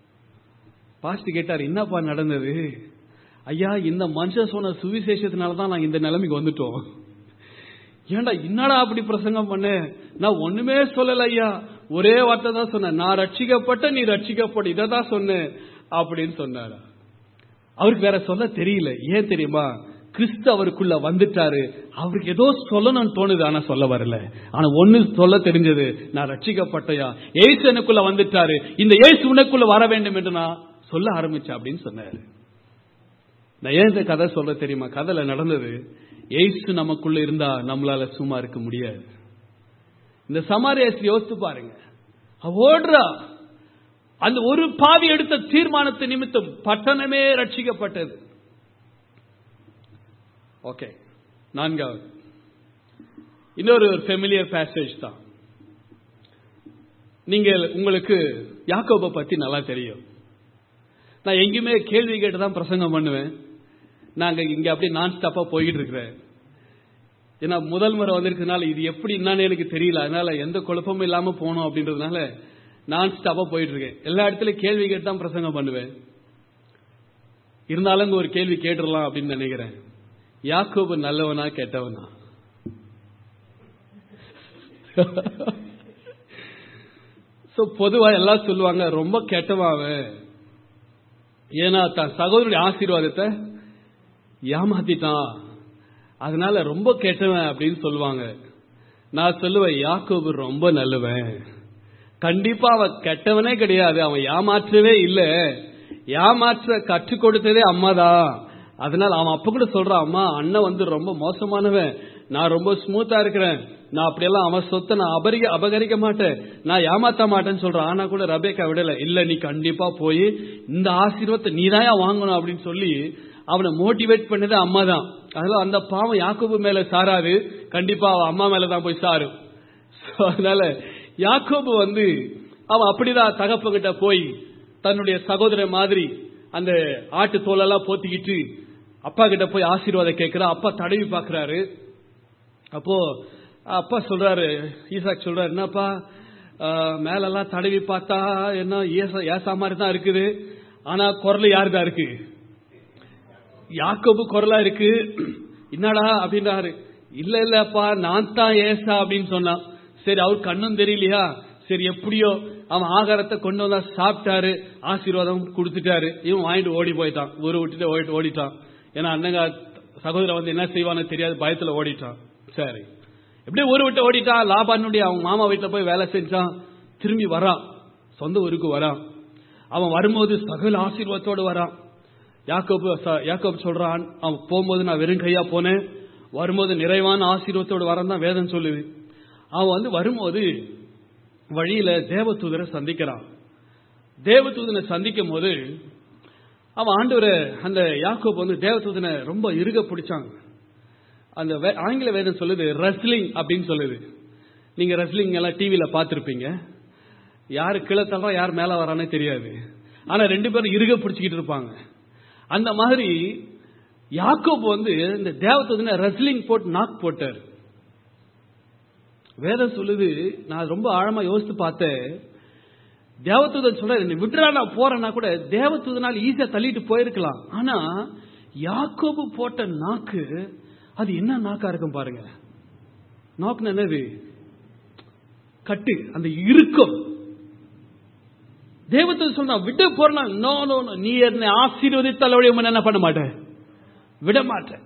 [SPEAKER 1] பாஸ்ட் கேட்டார் என்னப்பா நடந்தது ஐயா இந்த மனுஷன் சொன்ன சுவிசேஷத்தினால தான் நான் இந்த நிலைமைக்கு வந்துட்டோம் ஏன்டா என்னடா அப்படி பிரசங்கம் பண்ண நான் ஒண்ணுமே சொல்லல ஐயா ஒரே வார்த்தை தான் சொன்னேன் நான் ரட்சிக்கப்பட்ட நீ ரட்சிக்கப்படு இதை தான் சொன்னேன் அப்படின்னு சொன்னாரா அவருக்கு வேற சொல்ல தெரியல ஏன் தெரியுமா கிறிஸ்து அவருக்குள்ள வந்துட்டாரு அவருக்கு ஏதோ சொல்லணும்னு தோணுது ஆனா சொல்ல வரல ஆனா ஒண்ணு சொல்ல தெரிஞ்சது நான் ரட்சிக்கப்பட்டையா ஏசு எனக்குள்ள வந்துட்டாரு இந்த ஏசு உனக்குள்ள வர வேண்டும் என்று நான் சொல்ல ஆரம்பிச்சேன் அப்படின்னு சொன்னாரு நான் ஏன் இந்த கதை சொல்ல தெரியுமா கதையில நடந்தது ஏசு நமக்குள்ள இருந்தா நம்மளால சும்மா இருக்க முடியாது இந்த சமாரியாசி யோசித்து பாருங்க அவ ஓடுறா அந்த ஒரு பாவி எடுத்த தீர்மானத்தை நிமித்தம் பட்டணமே ரட்சிக்கப்பட்டது ஓகே நான்காவது இன்னொரு ஃபெமிலியர் பேசேஜ் தான் நீங்கள் உங்களுக்கு யாக்கோபை பத்தி நல்லா தெரியும் நான் எங்கேயுமே கேள்வி கேட்டு தான் பிரசங்கம் பண்ணுவேன் நாங்க இங்க அப்படியே நான் ஸ்டாப்பா போய்கிட்டு இருக்கிறேன் ஏன்னா முதல் முறை வந்திருக்கிறதுனால இது எப்படி என்னன்னு எனக்கு தெரியல அதனால எந்த குழப்பமும் இல்லாம போகணும் அப்படின்றதுனால நான் ஸ்டாப்பா போயிட்டு இருக்கேன் எல்லா இடத்துலயும் கேள்வி கேட்டு தான் பிரசங்கம் பண்ணுவேன் இருந்தாலும் ஒரு கேள்வி கேட்டுடலாம் அப்படின்னு நினைக்கிறேன் யாக்கோபு நல்லவனா கெட்டவனா சோ பொதுவா எல்லாம் சொல்லுவாங்க ரொம்ப கெட்டவன் அவன் ஏன்னா தன் சகோதரனுடைய ஆசீர்வாதத்தை ஏமாத்திட்டான் அதனால ரொம்ப கெட்டவன் அப்படின்னு சொல்லுவாங்க நான் சொல்லுவேன் யாக்கோபு ரொம்ப நல்லவன் கண்டிப்பா அவன் கெட்டவனே கிடையாது அவன் ஏமாற்றவே இல்லை ஏமாற்ற கற்றுக் கொடுத்ததே அம்மா தான் அதனால அவன் அப்ப கூட சொல்றான் அம்மா அண்ணன் வந்து ரொம்ப மோசமானவன் நான் ரொம்ப ஸ்மூத்தா இருக்கிறேன் நான் அப்படியெல்லாம் அவன் சொத்தை நான் அபரிக அபகரிக்க மாட்டேன் நான் ஏமாத்த மாட்டேன்னு சொல்றான் ஆனா கூட ரபேக்கா விடல இல்ல நீ கண்டிப்பா போய் இந்த ஆசீர்வாதத்தை நீ தான் வாங்கணும் அப்படின்னு சொல்லி அவனை மோட்டிவேட் பண்ணது அம்மா தான் அதனால அந்த பாவம் யாக்கோபு மேல சாராது கண்டிப்பா அவன் அம்மா மேல தான் போய் சாரும் So, அதனால யாக்கோபு வந்து அவன் அப்படிதான் தகப்பங்கிட்ட போய் தன்னுடைய சகோதரன் மாதிரி அந்த ஆட்டு தோலெல்லாம் போத்திக்கிட்டு அப்பா கிட்ட போய் ஆசீர்வாதம் கேட்கிறான் அப்பா தடவி பாக்குறாரு அப்போ அப்பா சொல்றாரு ஈசாக் சொல்றாரு என்னப்பா ஆஹ், மேலெல்லாம் தடவி பார்த்தா என்ன ஏச ஏசா மாதிரி தான் இருக்குது ஆனா குரல் யாரு தான் இருக்கு யாக்கோபு குரலா இருக்கு என்னடா அப்படின்றாரு இல்ல இல்லப்பா நான் தான் ஏசா அப்படின்னு சொன்னான் சரி அவர் கண்ணும் தெரியலையா சரி எப்படியோ அவன் ஆகாரத்தை கொண்டு வந்தா சாப்பிட்டாரு ஆசீர்வாதம் கொடுத்துட்டாரு இவன் வாங்கிட்டு ஓடி போயிட்டான் ஊரை விட்டுட்டு ஓடிட்டு ஓடிட்டான் ஏன்னா அண்ணங்க சகோதரன் வந்து என்ன செய்வான்னு தெரியாது பயத்துல ஓடிட்டான் சரி எப்படியே ஊரை விட்டு ஓடிட்டான் லாபானுடைய அவங்க மாமா வீட்டுல போய் வேலை செஞ்சான் திரும்பி வரான் சொந்த ஊருக்கு வரான் அவன் வரும்போது சகல ஆசீர்வாதத்தோடு வரான் யாக்கோபு ச- யாக்கோபு சொல்றான் அவன் போகும்போது நான் வெறும் கையா போனேன் வரும்போது நிறைவான ஆசீர்வாதத்தோடு வரேன் தான் வேதம் சொல்லுது அவன் வந்து வரும்போது வழியில தேவதூதரை சந்திக்கிறான் தேவதூதனை சந்திக்கும் போது அவன் ஆண்டவரை அந்த யாக்கோப் வந்து தேவதூதனை ரொம்ப இறுக பிடிச்சாங்க அந்த வே- ஆங்கில வேதம் சொல்லுது ரெஸ்லிங் அப்படின்னு சொல்லுது நீங்க ரெஸ்லிங் எல்லாம் டிவியில பார்த்திருப்பீங்க யாரு கீழே தள்ளுறா யார் மேல வரானே தெரியாது ஆனா ரெண்டு பேரும் இறுக பிடிச்சிக்கிட்டு இருப்பாங்க அந்த மாதிரி யாக்கோப் வந்து இந்த தேவதூதனை ரெஸ்லிங் போட்டு நாக் போட்டார் வேதம் சொல்லுது நான் ரொம்ப ஆழமா யோசித்து பார்த்தேன் தேவதூதன் சொல்ற என்னை விட்டுறா நான் போறேன்னா கூட தேவதூதனால் ஈஸியா தள்ளிட்டு போயிருக்கலாம் ஆனா யாக்கோபு போட்ட நாக்கு அது என்ன நாக்கா இருக்கும் பாருங்க நாக்கு என்னது கட்டு அந்த இறுக்கம் தேவதூதன் சொன்னா விட்டு போறனா நோ நோ நோ, நீ என்னை ஆசீர்வதித்தால் ஒழிய உன்னை என்ன பண்ண மாட்டேன் விட மாட்டேன்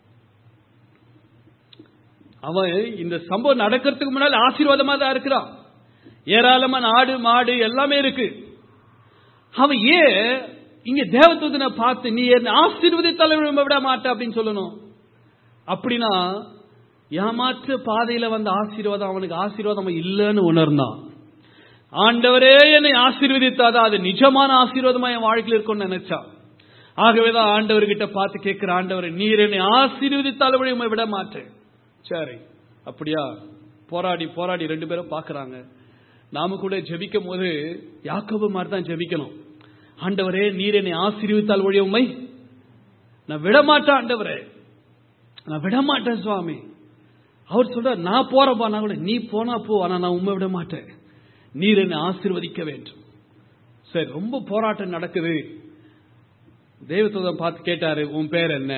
[SPEAKER 1] அவன் இந்த சம்பவம் நடக்கிறதுக்கு முன்னாடி ஆசீர்வாதமா தான் இருக்கிறான் ஏராளமான ஆடு மாடு எல்லாமே இருக்கு அவன் ஏன் இங்க தேவதூதனை பார்த்து நீ என்ன ஆசீர்வதித்தால விட மாட்ட அப்படின்னு சொல்லணும் அப்படின்னா ஏமாற்று பாதையில வந்த ஆசீர்வாதம் அவனுக்கு ஆசீர்வாதம் இல்லைன்னு உணர்ந்தான் ஆண்டவரே என்னை ஆசீர்வதித்தாதான் அது நிஜமான ஆசீர்வாதமா என் வாழ்க்கையில் இருக்கும்னு நினைச்சான் ஆகவேதான் ஆண்டவர்கிட்ட பார்த்து கேட்கிற ஆண்டவர் நீர் என்னை ஆசீர்வதித்தால உம்மை விட மாட்டேன் சரி அப்படியா போராடி போராடி ரெண்டு பேரும் பார்க்கறாங்க நாம கூட ஜெபிக்கும் போது யாக்கோபு மாதிரி தான் ஜெபிக்கணும் ஆண்டவரே நீர் என்னை ஆசீர்வித்தால் ஒழிய உம்மை நான் விட மாட்டேன் ஆண்டவரே நான் விட மாட்டேன் சுவாமி அவர் சொல்ற நான் போறப்பா நான் கூட நீ போனா போ ஆனா நான் உண்மை விட மாட்டேன் நீர் என்னை ஆசீர்வதிக்க வேண்டும் சரி ரொம்ப போராட்டம் நடக்குது தெய்வத்தூதன் பார்த்து கேட்டாரு உன் பேர் என்ன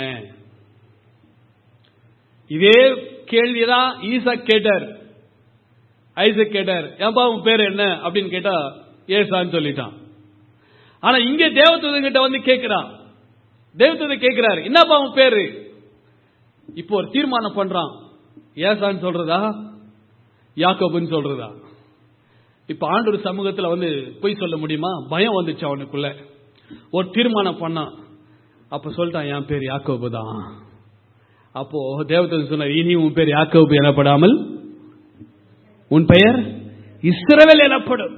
[SPEAKER 1] இதே கேள்விதான் ஈசாக் கேட்டார் ஐசக் கேட்டார் ஏன்பா உன் பேர் என்ன அப்படின்னு கேட்டா ஏசான்னு சொல்லிட்டான் ஆனா இங்க தேவதூதன் கிட்ட வந்து கேட்கிறான் தேவதூதன் கேட்கிறாரு என்னப்பா உன் பேரு இப்போ ஒரு தீர்மானம் பண்றான் ஏசான்னு சொல்றதா யாக்கோபுன்னு சொல்றதா இப்ப ஆண்டவர் சமூகத்துல வந்து பொய் சொல்ல முடியுமா பயம் வந்துச்சு அவனுக்குள்ள ஒரு தீர்மானம் பண்ணான் அப்ப சொல்லிட்டான் என் பேர் யாக்கோபு தான் அப்போ தேவதூதன் சொன்னார் இனி உன் பேர் யாக்கோபு எனப்படாமல் உன் பெயர் இஸ்ரவேல் எனப்படும்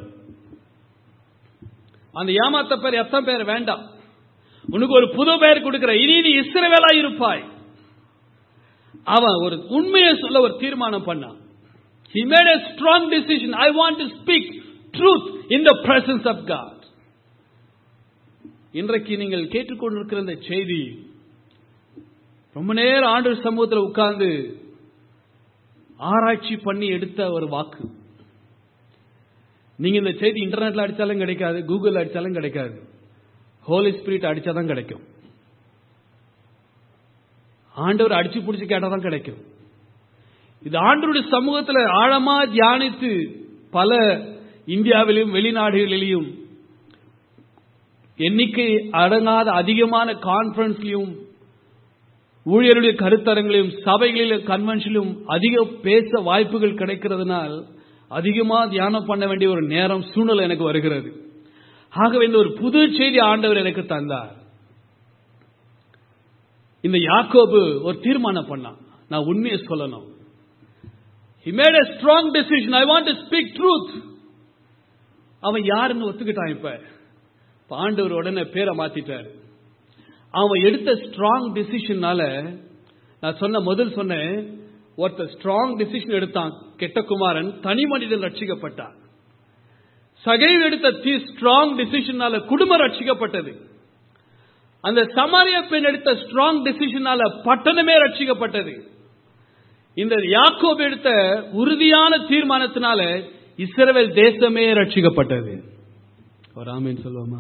[SPEAKER 1] அந்த ஏமாத்த பேர் எத்தனை பேர் வேண்டாம் உனக்கு ஒரு புது பெயர் கொடுக்கிற இனி நீ இஸ்ரவேலா இருப்பாய் அவன் ஒரு உண்மையை சொல்ல ஒரு தீர்மானம் பண்ணான் He made a strong decision. I want to speak truth in the presence of God. இன்றைக்கு நீங்கள் கேட்டுக்கொண்டிருக்கிற இந்த செய்தி ரொம்ப நேரம் ஆண்டு சமூகத்தில் உட்கார்ந்து ஆராய்ச்சி பண்ணி எடுத்த ஒரு வாக்கு நீங்க இந்த செய்தி இன்டர்நெட்ல அடிச்சாலும் கிடைக்காது கூகுள் அடிச்சாலும் கிடைக்காது ஹோலி ஸ்பிரிட் அடிச்சாதான் கிடைக்கும் ஆண்டவர் அடிச்சு பிடிச்சு கேட்டாதான் கிடைக்கும் இது ஆண்டவருடைய சமூகத்தில் ஆழமா தியானித்து பல இந்தியாவிலும் வெளிநாடுகளிலும் எண்ணிக்கை அடங்காத அதிகமான கான்பரன்ஸ்லையும் ஊழியருடைய கருத்தரங்களிலும் சபைகளிலும் கன்வென்ஷனிலும் அதிக பேச வாய்ப்புகள் கிடைக்கிறதுனால் அதிகமா தியானம் பண்ண வேண்டிய ஒரு நேரம் சூழ்நிலை எனக்கு வருகிறது ஆகவே இந்த ஒரு புது செய்தி ஆண்டவர் எனக்கு தந்தார் இந்த யாக்கோபு ஒரு தீர்மானம் பண்ணான் நான் உண்மையை சொல்லணும் He made a strong decision. I want to speak truth. அவன் யாருன்னு ஒத்துக்கிட்டான் இப்ப இப்ப ஆண்டவர் உடனே பேரை மாத்திட்டார் அவன் எடுத்த ஸ்ட்ராங் டிசிஷனால நான் சொன்ன முதல் சொன்னேன் ஒருத்தர் ஸ்ட்ராங் டிசிஷன் எடுத்தான் கெட்ட குமாரன் தனி மனிதன் ரட்சிக்கப்பட்டான் சகைவு எடுத்த தி ஸ்ட்ராங் டிசிஷனால குடும்பம் ரட்சிக்கப்பட்டது அந்த சமாரிய பெண் எடுத்த ஸ்ட்ராங் டிசிஷனால பட்டணமே ரட்சிக்கப்பட்டது இந்த யாக்கோப் எடுத்த உறுதியான தீர்மானத்தினால இஸ்ரவேல் தேசமே ரட்சிக்கப்பட்டது ஒரு ஆமீன் சொல்லுவோமா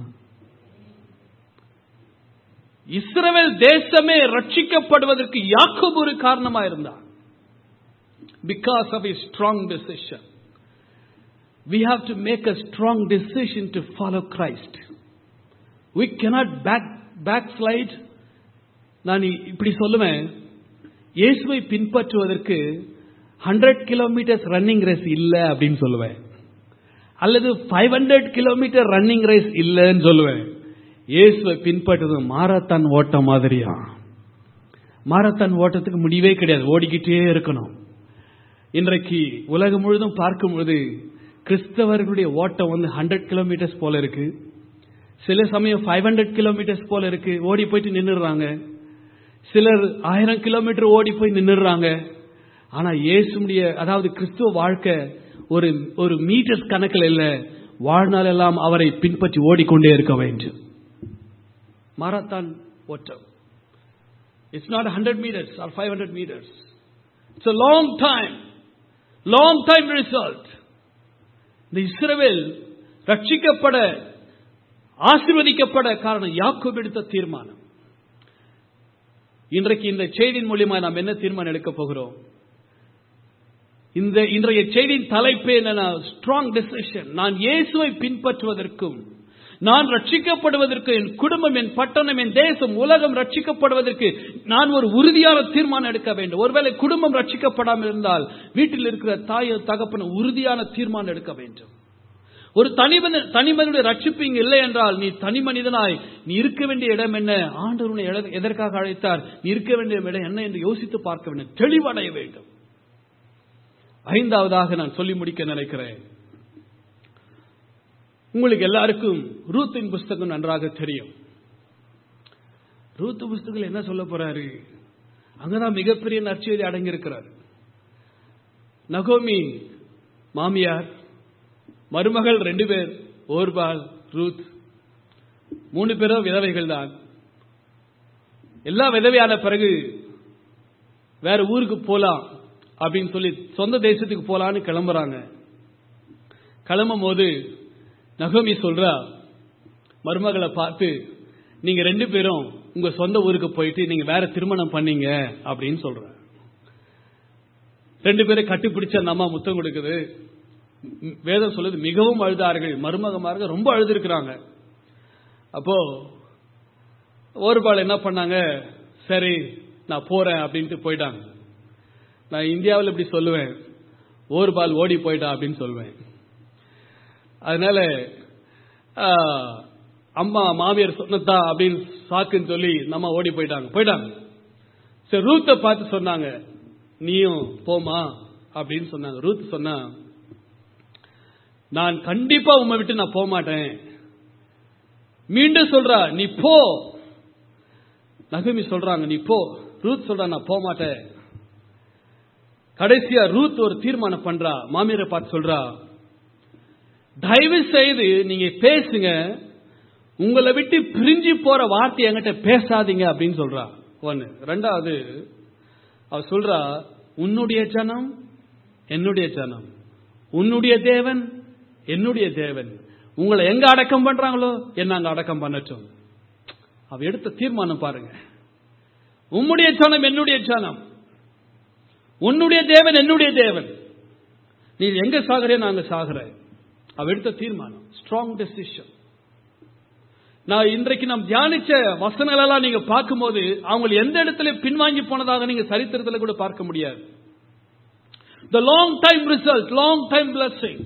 [SPEAKER 1] இஸ்ரவேல் தேசமே ரட்சிக்கப்படுவதற்கு யாக்கோப் ஒரு காரணமா இருந்தார் because of a strong decision we have to make a strong decision to follow Christ we cannot back backslide நான் இப்படி சொல்லுவேன் இயேசுவை பின்பற்றுவதற்கு ஹண்ட்ரட் கிலோமீட்டர்ஸ் ரன்னிங் ரேஸ் இல்லை அப்படின்னு சொல்லுவேன் அல்லது five hundred kilometre running race இல்லைன்னு சொல்லுவேன் இயேசுவை பின்பற்றுறது மாரத்தான் ஓட்டம் மாதிரியா மாரத்தான் ஓட்டத்துக்கு முடிவே கிடையாது ஓடிக்கிட்டே இருக்கணும் இன்றைக்கு உலகம் முழுதும் பார்க்கும் பொழுது கிறிஸ்தவர்களுடைய ஓட்டம் வந்து ஹண்ட்ரட் கிலோமீட்டர்ஸ் போல இருக்கு சில சமயம் ஃபைவ் ஹண்ட்ரட் கிலோமீட்டர்ஸ் போல இருக்கு ஓடி போயிட்டு நின்னுடுறாங்க சிலர் ஆயிரம் கிலோமீட்டர் ஓடி போய் நின்னுடுறாங்க ஆனா இயேசுடைய அதாவது கிறிஸ்துவ வாழ்க்கை ஒரு ஒரு மீட்டர்ஸ் கணக்கில் இல்ல வாழ்நாள் எல்லாம் அவரை பின்பற்றி ஓடிக்கொண்டே இருக்க வேண்டும் மாரத்தான் ஓட்டம் it's not hundred metres or five hundred metres it's a long time long time result இந்த இஸ்ரவேல் ரட்சிக்கப்பட ஆசீர்வதிக்கப்பட காரணம் யாக்கோப் எடுத்த தீர்மானம் இன்றைக்கு இந்த செய்தியின் மூலியமா நாம் என்ன தீர்மானம் எடுக்க போகிறோம் இந்த இன்றைய செய்தியின் தலைப்பு என்னன்னா ஸ்ட்ராங் டெசிஷன் நான் இயேசுவை பின்பற்றுவதற்கும் நான் ரட்சிக்கப்படுவதற்கு என் குடும்பம் என் பட்டணம் என் தேசம் உலகம் ரட்சிக்கப்படுவதற்கு நான் ஒரு உறுதியான தீர்மானம் எடுக்க வேண்டும் ஒருவேளை குடும்பம் ரட்சிக்கப்படாமல் இருந்தால் வீட்டில் இருக்கிற தாய் தகப்பன உறுதியான தீர்மானம் எடுக்க வேண்டும் ஒரு தனிமனித தனிமனித ரட்சிப்பு இங்கு இல்லை என்றால் நீ தனி மனிதனாய் நீ இருக்க வேண்டிய இடம் என்ன ஆண்டவர் உன்னை எத- எதற்காக அழைத்தார் நீ இருக்க வேண்டிய இடம் என்ன என்று யோசித்து பார்க்க வேண்டும் தெளிவடைய வேண்டும் ஐந்தாவதாக நான் சொல்லி முடிக்க நினைக்கிறேன் உங்களுக்கு எல்லாருக்கும் ரூத்தின் புஸ்தகம் நன்றாக தெரியும் ரூத் புஸ்தகம் என்ன சொல்ல போறாரு அங்கதான் மிகப்பெரிய நற்செய்தி அடங்கியிருக்கிறார் நகோமி மாமியார் மருமகள் ரெண்டு பேர் ஓர்பால் ரூத் மூணு பேரும் விதவைகள் தான் எல்லாம் விதவையான பிறகு வேற ஊருக்கு போலாம் அப்படின்னு சொல்லி சொந்த தேசத்துக்கு போலான்னு கிளம்புறாங்க கிளம்பும் போது நகோமி சொல்றா மருமகளை பார்த்து நீங்க ரெண்டு பேரும் உங்க சொந்த ஊருக்கு போயிட்டு நீங்க வேற திருமணம் பண்ணீங்க அப்படின்னு சொல்ற ரெண்டு பேரும் கட்டிப்பிடிச்ச அந்த அம்மா முத்தம் கொடுக்குது ம், வேதம் சொல்லுது மிகவும் அழுதார்கள் மருமகமார்கள் ரொம்ப அழுதுருக்கிறாங்க அப்போ ஒரு பால் என்ன பண்ணாங்க சரி நான் போறேன் அப்படின்ட்டு போயிட்டாங்க நான் இந்தியாவில் இப்படி சொல்லுவேன் ஒரு பால் ஓடி போயிட்டா அப்படின்னு சொல்லுவேன் அதனால ஆ, அம்மா மாமியார் சொன்னதா அப்படின்னு சாக்குன்னு சொல்லி நம்ம ஓடி போயிட்டாங்க போயிட்டாங்க சரி ரூத்தை பார்த்து சொன்னாங்க நீயும் போமா அப்படின்னு சொன்னாங்க ரூத் சொன்னா நான் கண்டிப்பா உம்மை விட்டு நான் போக மாட்டேன் மீண்டும் சொல்றா நீ போ நகமி சொல்றாங்க நீ போ ரூத் சொல்றா நான் போக மாட்டேன் கடைசியா ரூத் ஒரு தீர்மானம் பண்றா மாமியாரை பார்த்து சொல்றா தயவு செய்து நீங்க பேசுங்க உங்களை விட்டு பிரிஞ்சு போற வார்த்தை என்கிட்ட பேசாதீங்க அப்படின்னு சொல்றா ஒன்னு ரெண்டாவது அவ சொல்றா உன்னுடைய ஜனம் என்னுடைய ஜனம் உன்னுடைய தேவன் என்னுடைய தேவன் உங்களை எங்க அடக்கம் பண்றாங்களோ என்ன அங்க அடக்கம் பண்ணட்டும் அவ எடுத்த தீர்மானம் பாருங்க உம்முடைய ஜனம் என்னுடைய ஜனம் உன்னுடைய தேவன் என்னுடைய தேவன் நீ எங்க சாகுறே நான் அங்க சாகுறேன் அவ எடுத்த தீர்மானம் ஸ்ட்ராங் டெசிஷன் நான் இன்றைக்கு நாம் தியானிச்ச வசனங்கள் எல்லாம் நீங்க பார்க்கும்போது அவங்க எந்த இடத்துல பின்வாங்கி போனதாக நீங்க சரித்திரத்தில் கூட பார்க்க முடியாது the long time result long time blessing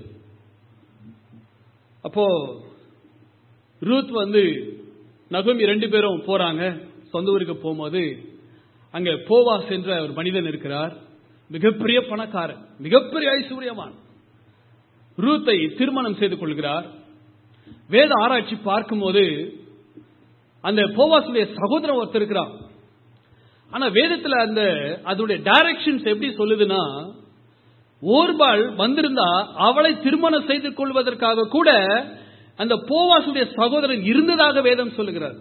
[SPEAKER 1] அப்போ ரூத் வந்து நகமி ரெண்டு பேரும் போறாங்க சொந்த ஊருக்கு போகும்போது அங்க போவாஸ் என்ற ஒரு மனிதன் இருக்கிறார் மிகப்பெரிய பணக்காரன் மிகப்பெரிய ஐஸ்வர்யமான் ரூத்தை திருமணம் செய்து கொள்கிறார் வேத ஆராய்ச்சி பார்க்கும்போது அந்த போவாசுடைய சகோதரன் ஒருத்தர் இருக்கிறான் ஆனா வேதத்துல அந்த அதோடைய டைரக்ஷன்ஸ் எப்படி சொல்லுதுன்னா ஓர்பாள் வந்திருந்தா அவளை திருமணம் செய்து கொள்வதற்காக கூட அந்த போவாசுடைய சகோதரன் இருந்ததாக வேதம் சொல்லுகிறார்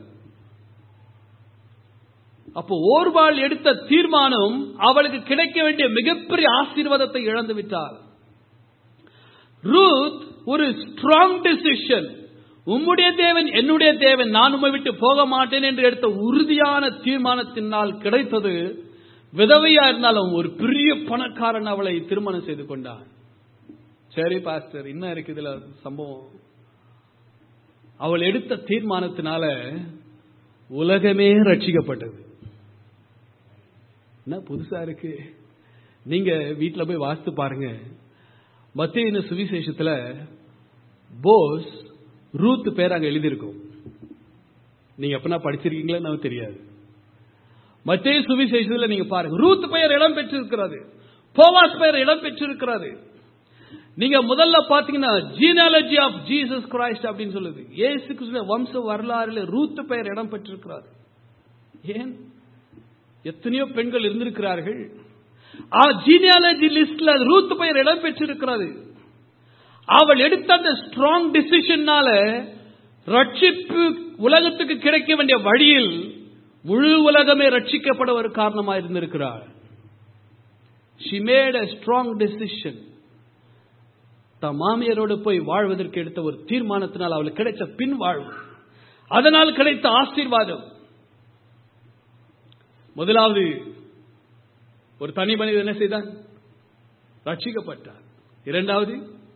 [SPEAKER 1] அப்போ ஓர்பாள் எடுத்த தீர்மானம் அவளுக்கு கிடைக்க வேண்டிய மிகப்பெரிய ஆசீர்வாதத்தை இழந்து விட்டார் ரூத் ஒரு ஸ்ட்ராங் டெசிஷன் உம்முடைய தேவன் என்னுடைய தேவன் நான் உம்மை விட்டு போக மாட்டேன் என்று எடுத்த உறுதியான தீர்மானத்தினால் கிடைத்தது விதவையா இருந்தாலும் ஒரு பெரிய பணக்காரன் அவளை திருமணம் செய்து கொண்டான் சரி பாஸ்டர் என்ன இருக்கு இதுல சம்பவம் அவள் எடுத்த தீர்மானத்தினால உலகமே ரட்சிக்கப்பட்டது என்ன புதுசா இருக்கு நீங்க வீட்டுல போய் வாசித்து பாருங்க மத்திய சுவிசேஷத்துல போஸ் ரூத் பேர் அங்க எழுதியிருக்கும் நீங்க எப்பனா படிச்சிருக்கீங்களா நமக்கு தெரியாது மத்திய சுவிசேஷத்துல நீங்க பாருங்க ரூத் பெயர் இடம் பெற்றிருக்கிறது போவாஸ் பெயர் இடம் பெற்றிருக்கிறது நீங்க முதல்ல பாத்தீங்கன்னா ஜீனாலஜி ஆஃப் ஜீசஸ் கிரைஸ்ட் அப்படின்னு சொல்லுது ஏசு கிறிஸ்துவ வம்ச வரலாறுல ரூத் பெயர் இடம் பெற்றிருக்கிறார் ஏன் எத்தனையோ பெண்கள் இருந்திருக்கிறார்கள் ஜீனியாலஜி லிஸ்ட்ல ரூத் பெயர் இடம் பெற்றிருக்கிறது அவள் எடுத்த அந்த ஸ்ட்ராங் டிசிஷன்னால ரட்சிப்பு உலகத்துக்கு கிடைக்க வேண்டிய வழியில் முழு உலகமே ரட்சிக்கப்பட ஒரு காரணமா இருந்திருக்கிறார் she made a strong decision தம் மாமியரோடு போய் வாழ்வதற்கு எடுத்த ஒரு தீர்மானத்தினால் அவளுக்கு கிடைத்த பின் வாழ்வு அதனால் கிடைத்த ஆசீர்வாதம் முதலாவது ஒரு தனி மனிதன் என்ன செய்தான் ரட்சிக்கப்பட்டார் இரண்டாவது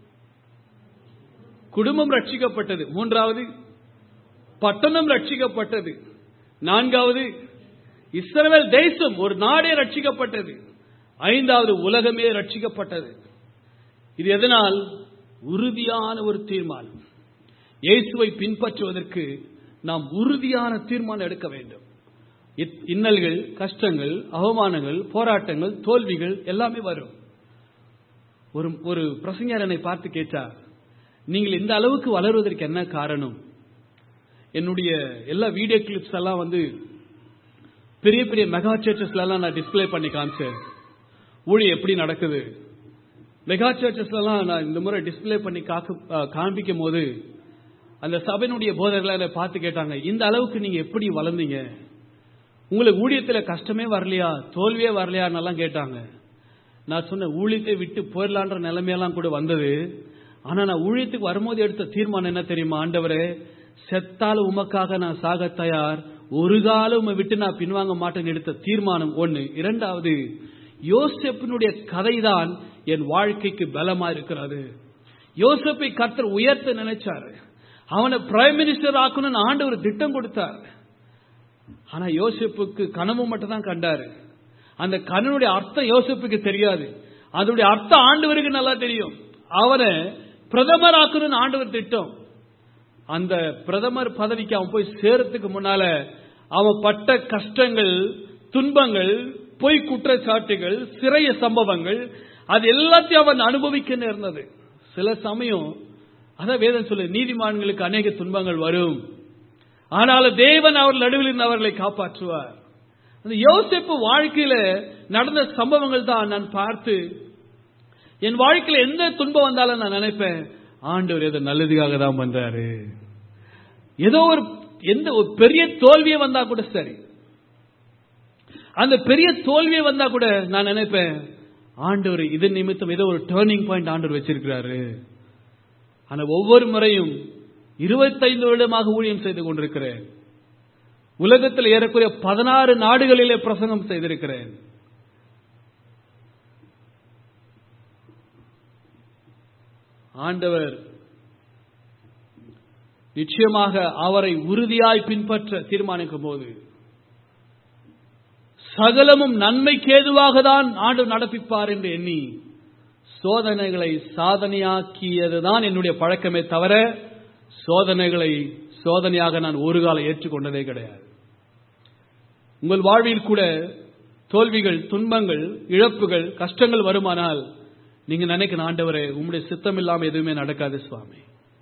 [SPEAKER 1] குடும்பம் ரட்சிக்கப்பட்டது மூன்றாவது பட்டணம் ரட்சிக்கப்பட்டது நான்காவது இஸ்ரவேல் தேசம் ஒரு நாடே ரட்சிக்கப்பட்டது ஐந்தாவது உலகமே ரட்சிக்கப்பட்டது இது எதனால் உறுதியான ஒரு தீர்மானம் இயேசுவை பின்பற்றுவதற்கு நாம் உறுதியான தீர்மானம் எடுக்க வேண்டும் இன்னல்கள் கஷ்டங்கள் அவமானங்கள் போராட்டங்கள் தோல்விகள் எல்லாமே வரும் ஒரு ஒரு பிரசங்கர் என்னை பார்த்து கேட்டார் நீங்கள் இந்த அளவுக்கு வளருவதற்கு என்ன காரணம் என்னுடைய எல்லா வீடியோ கிளிப்ஸ் எல்லாம் வந்து பெரிய பெரிய மெகா சர்ச்சஸ்ல எல்லாம் நான் டிஸ்பிளே பண்ணி காமிச்சேன் ஊழி எப்படி நடக்குது மெகா சர்ச்சஸ்ல எல்லாம் நான் இந்த முறை டிஸ்பிளே பண்ணி காண்பிக்கும் போது அந்த சபையினுடைய போதர்களை என்னை பார்த்து கேட்டாங்க இந்த அளவுக்கு நீங்க எப்படி வளர்ந்தீங்க உங்களுக்கு ஊழியத்துல கஷ்டமே வரலையா தோல்வியே வரலையான்னு கேட்டாங்க நான் சொன்ன ஊழியத்தை விட்டு போயிடலான்ற நிலைமையெல்லாம் கூட வந்தது ஆனா நான் ஊழியத்துக்கு வரும்போது எடுத்த தீர்மானம் என்ன தெரியுமா ஆண்டவரே செத்தால உமக்காக நான் சாக தயார் ஒரு காலம் உமை விட்டு நான் பின்வாங்க மாட்டேன்னு எடுத்த தீர்மானம் ஒண்ணு இரண்டாவது யோசப்பினுடைய கதைதான் என் வாழ்க்கைக்கு பலமா இருக்கிறது யோசப்பை கர்த்தர் உயர்த்த நினைச்சாரு அவனை பிரைம் மினிஸ்டர் ஆக்கணும்னு ஆண்டு ஒரு திட்டம் கொடுத்தார் ஆனா யோசிப்புக்கு கனவு மட்டும் தான் கண்டாரு அந்த கனனுடைய அர்த்தம் யோசிப்புக்கு தெரியாது அதனுடைய அர்த்தம் ஆண்டவருக்கு நல்லா தெரியும் அவனை பிரதமர் ஆக்கணும்னு ஆண்டவர் திட்டம் அந்த பிரதமர் பதவிக்கு அவன் போய் சேரத்துக்கு முன்னால அவன் பட்ட கஷ்டங்கள் துன்பங்கள் பொய் குற்றச்சாட்டுகள் சிறைய சம்பவங்கள் அது எல்லாத்தையும் அவன் அனுபவிக்க நேர்ந்தது சில சமயம் அதான் வேதம் சொல்லு நீதிமான்களுக்கு அநேக துன்பங்கள் வரும் ஆனாலும் தேவன் அவர் நடுவில் இருந்து அவர்களை காப்பாற்றுவார் அந்த யோசிப்பு வாழ்க்கையில நடந்த சம்பவங்கள் தான் நான் பார்த்து என் வாழ்க்கையில எந்த துன்பம் வந்தாலும் நான் நினைப்பேன் ஆண்டவர் ஏதோ நல்லதுக்காக தான் பண்றாரு ஏதோ ஒரு எந்த ஒரு பெரிய தோல்வியே வந்தா கூட சரி அந்த பெரிய தோல்வியே வந்தா கூட நான் நினைப்பேன் ஆண்டவர் இது நிமித்தம் ஏதோ ஒரு டேர்னிங் பாயிண்ட் ஆண்டவர் வச்சிருக்கிறாரு ஆனா ஒவ்வொரு முறையும் இருபத்தைந்து வருடமாக ஊழியம் செய்து கொண்டிருக்கிறேன் உலகத்தில் ஏறக்குறைய பதினாறு நாடுகளிலே பிரசங்கம் செய்திருக்கிறேன் ஆண்டவர் நிச்சயமாக அவரை உறுதியாய் பின்பற்ற தீர்மானிக்கும் போது சகலமும் நன்மைக்கு ஏதுவாக தான் ஆண்டு நடப்பிப்பார் என்று எண்ணி சோதனைகளை சாதனையாக்கியதுதான் என்னுடைய பழக்கமே தவிர சோதனைகளை சோதனையாக நான் ஒரு காலம் ஏற்றுக்கொண்டதே கிடையாது உங்கள் வாழ்வில் கூட தோல்விகள் துன்பங்கள் இழப்புகள் கஷ்டங்கள் வருமானால் நீங்க நினைக்கணும் ஆண்டவரே உங்களுடைய சித்தம் இல்லாம எதுவுமே நடக்காது சுவாமி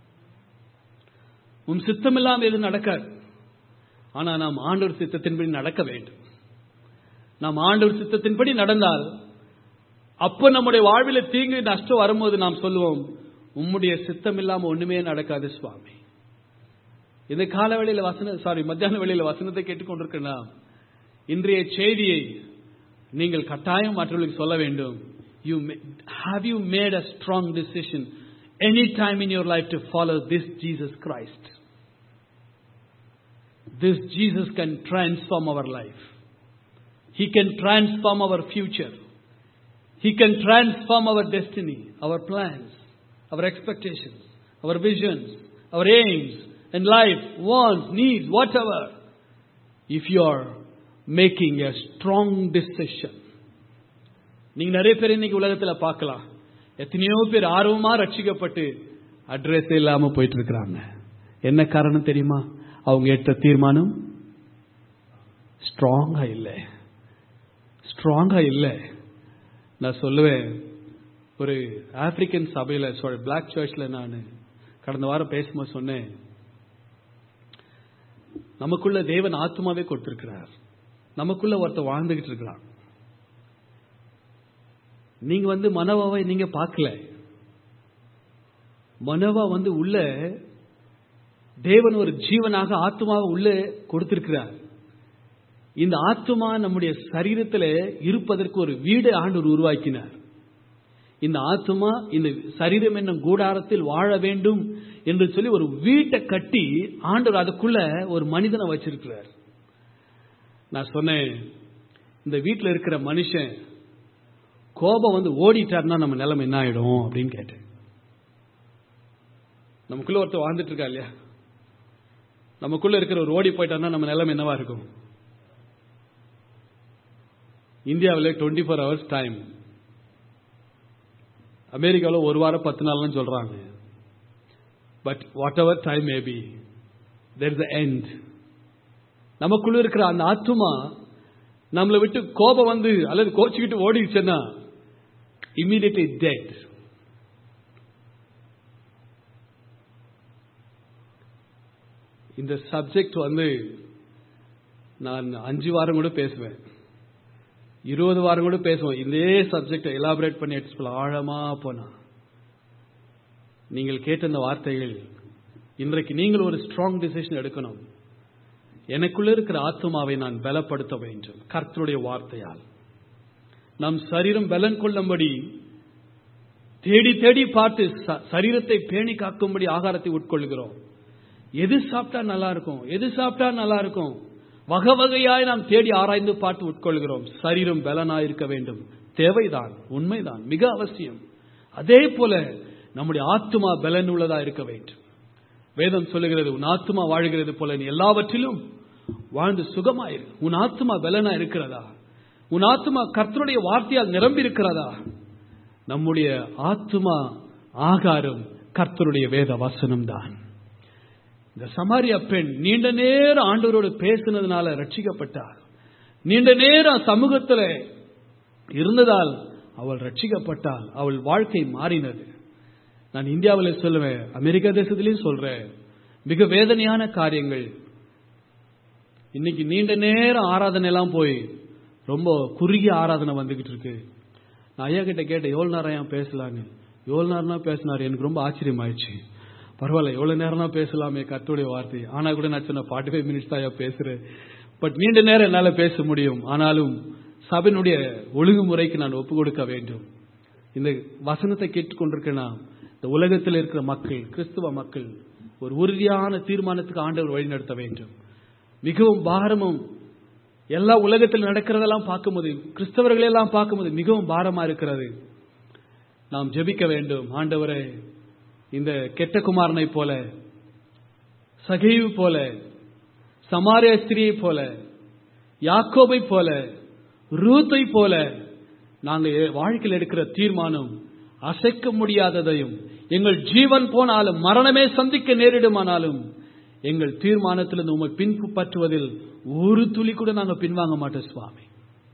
[SPEAKER 1] உன் சித்தம் இல்லாம எதுவும் நடக்காது ஆனா நாம் ஆண்டவர் சித்தத்தின்படி நடக்க வேண்டும் நாம் ஆண்டவர் சித்தத்தின்படி நடந்தால் அப்போ நம்முடைய வாழ்வில் தீங்கு நஷ்டம் வரும்போது நாம் சொல்லுவோம் உம்முடைய சித்தம் இல்லாம ஒண்ணுமே நடக்காது சுவாமி இந்த கால வேளையில வசன சாரி மத்தியான வேளையில வசனத்தை கேட்டுக்கொண்டிருக்கிறா இன்றைய செய்தியை நீங்கள் கட்டாயம் மற்றவர்களுக்கு சொல்ல வேண்டும் you have you made a strong decision any time in your life to follow this Jesus Christ this Jesus can transform our life He can transform our future. He can transform our destiny, our plans, our expectations, our visions, our aims in life, wants, needs, whatever. If you are making a strong decision. நீங்க நிறைய பேர் இன்னைக்கு உலகத்துல பார்க்கலாம் எத்தனையோ பேர் ஆர்வமா ரட்சிக்கப்பட்டு அட்ரஸ் இல்லாம போயிட்டு இருக்கிறாங்க என்ன காரணம் தெரியுமா அவங்க எடுத்த தீர்மானம் ஸ்ட்ராங்கா இல்லை ஸ்ட்ராங்கா இல்லை நான் சொல்லுவேன் ஒரு ஆப்பிரிக்கன் சபையில பிளாக் சர்ச்ல நான் கடந்த வாரம் பேசும்போது சொன்னேன் நமக்குள்ள தேவன் ஆத்மாவே கொடுத்திருக்கிறார் நமக்குள்ள ஒருத்தர் வாழ்ந்துகிட்டு இருக்கிறான் நீங்க வந்து மனோவாவை நீங்க பார்க்கல மனோவா வந்து உள்ள தேவன் ஒரு ஜீவனாக ஆத்மாவை உள்ள கொடுத்திருக்கிறார் இந்த ஆத்மா நம்முடைய சரீரத்தில் இருப்பதற்கு ஒரு வீடு ஆண்டவர் உருவாக்கினார் இந்த ஆத்மா இந்த சரீரம் என்னும் கூடாரத்தில் வாழ வேண்டும் என்று சொல்லி ஒரு வீட்டை கட்டி ஆண்டவர் அதுக்குள்ள ஒரு மனிதனை வச்சிருக்கிறார் நான் சொன்னேன் இந்த வீட்டில் இருக்கிற மனுஷன் கோபம் வந்து ஓடிட்டார்னா நம்ம நிலைமை என்ன ஆயிடும் அப்படின்னு கேட்டேன் நமக்குள்ள ஒருத்தர் வாழ்ந்துட்டு இருக்கா இல்லையா நமக்குள்ள இருக்கிற ஒரு ஓடி போயிட்டார்னா நம்ம நிலைமை என்னவா இருக்கும் இந்தியாவில் டுவெண்ட்டி ஃபோர் ஹவர்ஸ் டைம் அமெரிக்காவில் ஒரு வாரம் பத்து நாள்னு சொல்றாங்க but whatever time maybe there is end நமக்குள்ள இருக்கிற அந்த ஆத்துமா நம்மளை விட்டு கோபம் வந்து அல்லது கோச்சிக்கிட்டு ஓடிடுச்சுன்னா இம்மீடியட்லி டெட் இந்த சப்ஜெக்ட் வந்து நான் அஞ்சு வாரம் கூட பேசுவேன் இருபது வாரம் கூட பேசுவோம் இதே சப்ஜெக்டை எலாபரேட் பண்ணி எடுத்து ஆழமா போனா நீங்கள் கேட்ட இந்த வார்த்தைகள் இன்றைக்கு நீங்கள் ஒரு ஸ்ட்ராங் டிசிஷன் எடுக்கணும் எனக்குள்ள இருக்கிற ஆத்மாவை நான் பலப்படுத்த வேண்டும் கர்த்தருடைய வார்த்தையால் நம் சரீரம் பலன் கொள்ளும்படி தேடி தேடி பார்த்து சரீரத்தை பேணி காக்கும்படி ஆகாரத்தை உட்கொள்கிறோம் எது சாப்பிட்டா நல்லா இருக்கும் எது சாப்பிட்டா நல்லா இருக்கும் வகை வகையாய் நாம் தேடி ஆராய்ந்து பார்த்து உட்கொள்கிறோம் சரீரம் பலனாய் இருக்க வேண்டும் தேவைதான் உண்மைதான் மிக அவசியம் அதே போல நம்முடைய ஆத்மா பலன் உள்ளதா இருக்க வேண்டும் வேதம் சொல்லுகிறது உன் ஆத்மா வாழ்கிறது போல நீ எல்லாவற்றிலும் வாழ்ந்து சுகமாயிரு உன் ஆத்மா பலனா இருக்கிறதா உன் ஆத்மா கர்த்தருடைய வார்த்தையால் நிரம்பி இருக்கிறதா நம்முடைய ஆத்மா ஆகாரம் கர்த்தருடைய வேத வசனம் தான் இந்த சமாரியா பெண் நீண்ட நேரம் ஆண்டவரோடு பேசினதுனால ரட்சிக்கப்பட்டார் நீண்ட நேரம் சமூகத்தில் இருந்ததால் அவள் ரட்சிக்கப்பட்டால் அவள் வாழ்க்கை மாறினது நான் இந்தியாவில் சொல்லுவேன் அமெரிக்கா தேசத்திலையும் சொல்றேன் மிக வேதனையான காரியங்கள் இன்னைக்கு நீண்ட நேரம் ஆராதனை எல்லாம் போய் ரொம்ப குறுகிய ஆராதனை வந்துகிட்டு இருக்கு நான் ஐயா கிட்ட கேட்டேன் எவ்வளவு நேரம் ஏன் பேசலான்னு எவ்வளவு நேரம் பேசினார் எனக்கு ரொம்ப ஆச்சரியம் ஆயிடுச்சு பரவாயில்ல எவ்வளவு நேரம் தான் பேசலாமே கத்துடைய வார்த்தை ஆனா கூட நான் சொன்ன ஃபார்ட்டி ஃபைவ் மினிட்ஸ் தான் பேசுறேன் பட் நீண்ட நேரம் என்னால பேச முடியும் ஆனாலும் சபையினுடைய ஒழுங்குமுறைக்கு நான் ஒப்பு கொடுக்க வேண்டும் இந்த வசனத்தை கேட்டுக்கொண்டிருக்கேனா இந்த உலகத்தில் இருக்கிற மக்கள் கிறிஸ்துவ மக்கள் ஒரு உறுதியான தீர்மானத்துக்கு ஆண்டவர் வழிநடத்த வேண்டும் மிகவும் பாரமும் எல்லா உலகத்தில் நடக்கிறதெல்லாம் பார்க்கும்போது கிறிஸ்தவர்கள் எல்லாம் பார்க்கும்போது மிகவும் பாரமா இருக்கிறது நாம் ஜெபிக்க வேண்டும் ஆண்டவரை இந்த கெட்ட குமாரனை போல சகைவு போல சமாரிய ஸ்திரியை போல யாக்கோபை போல ரூத்தை போல நாங்க வாழ்க்கையில் எடுக்கிற தீர்மானம் அசைக்க முடியாததையும் எங்கள் ஜீவன் போனாலும் மரணமே சந்திக்க நேரிடுமானாலும் எங்கள் தீர்மானத்திலிருந்து உண்மை பின்பற்றுவதில் ஒரு துளி கூட நாங்க பின்வாங்க மாட்டோம் சுவாமி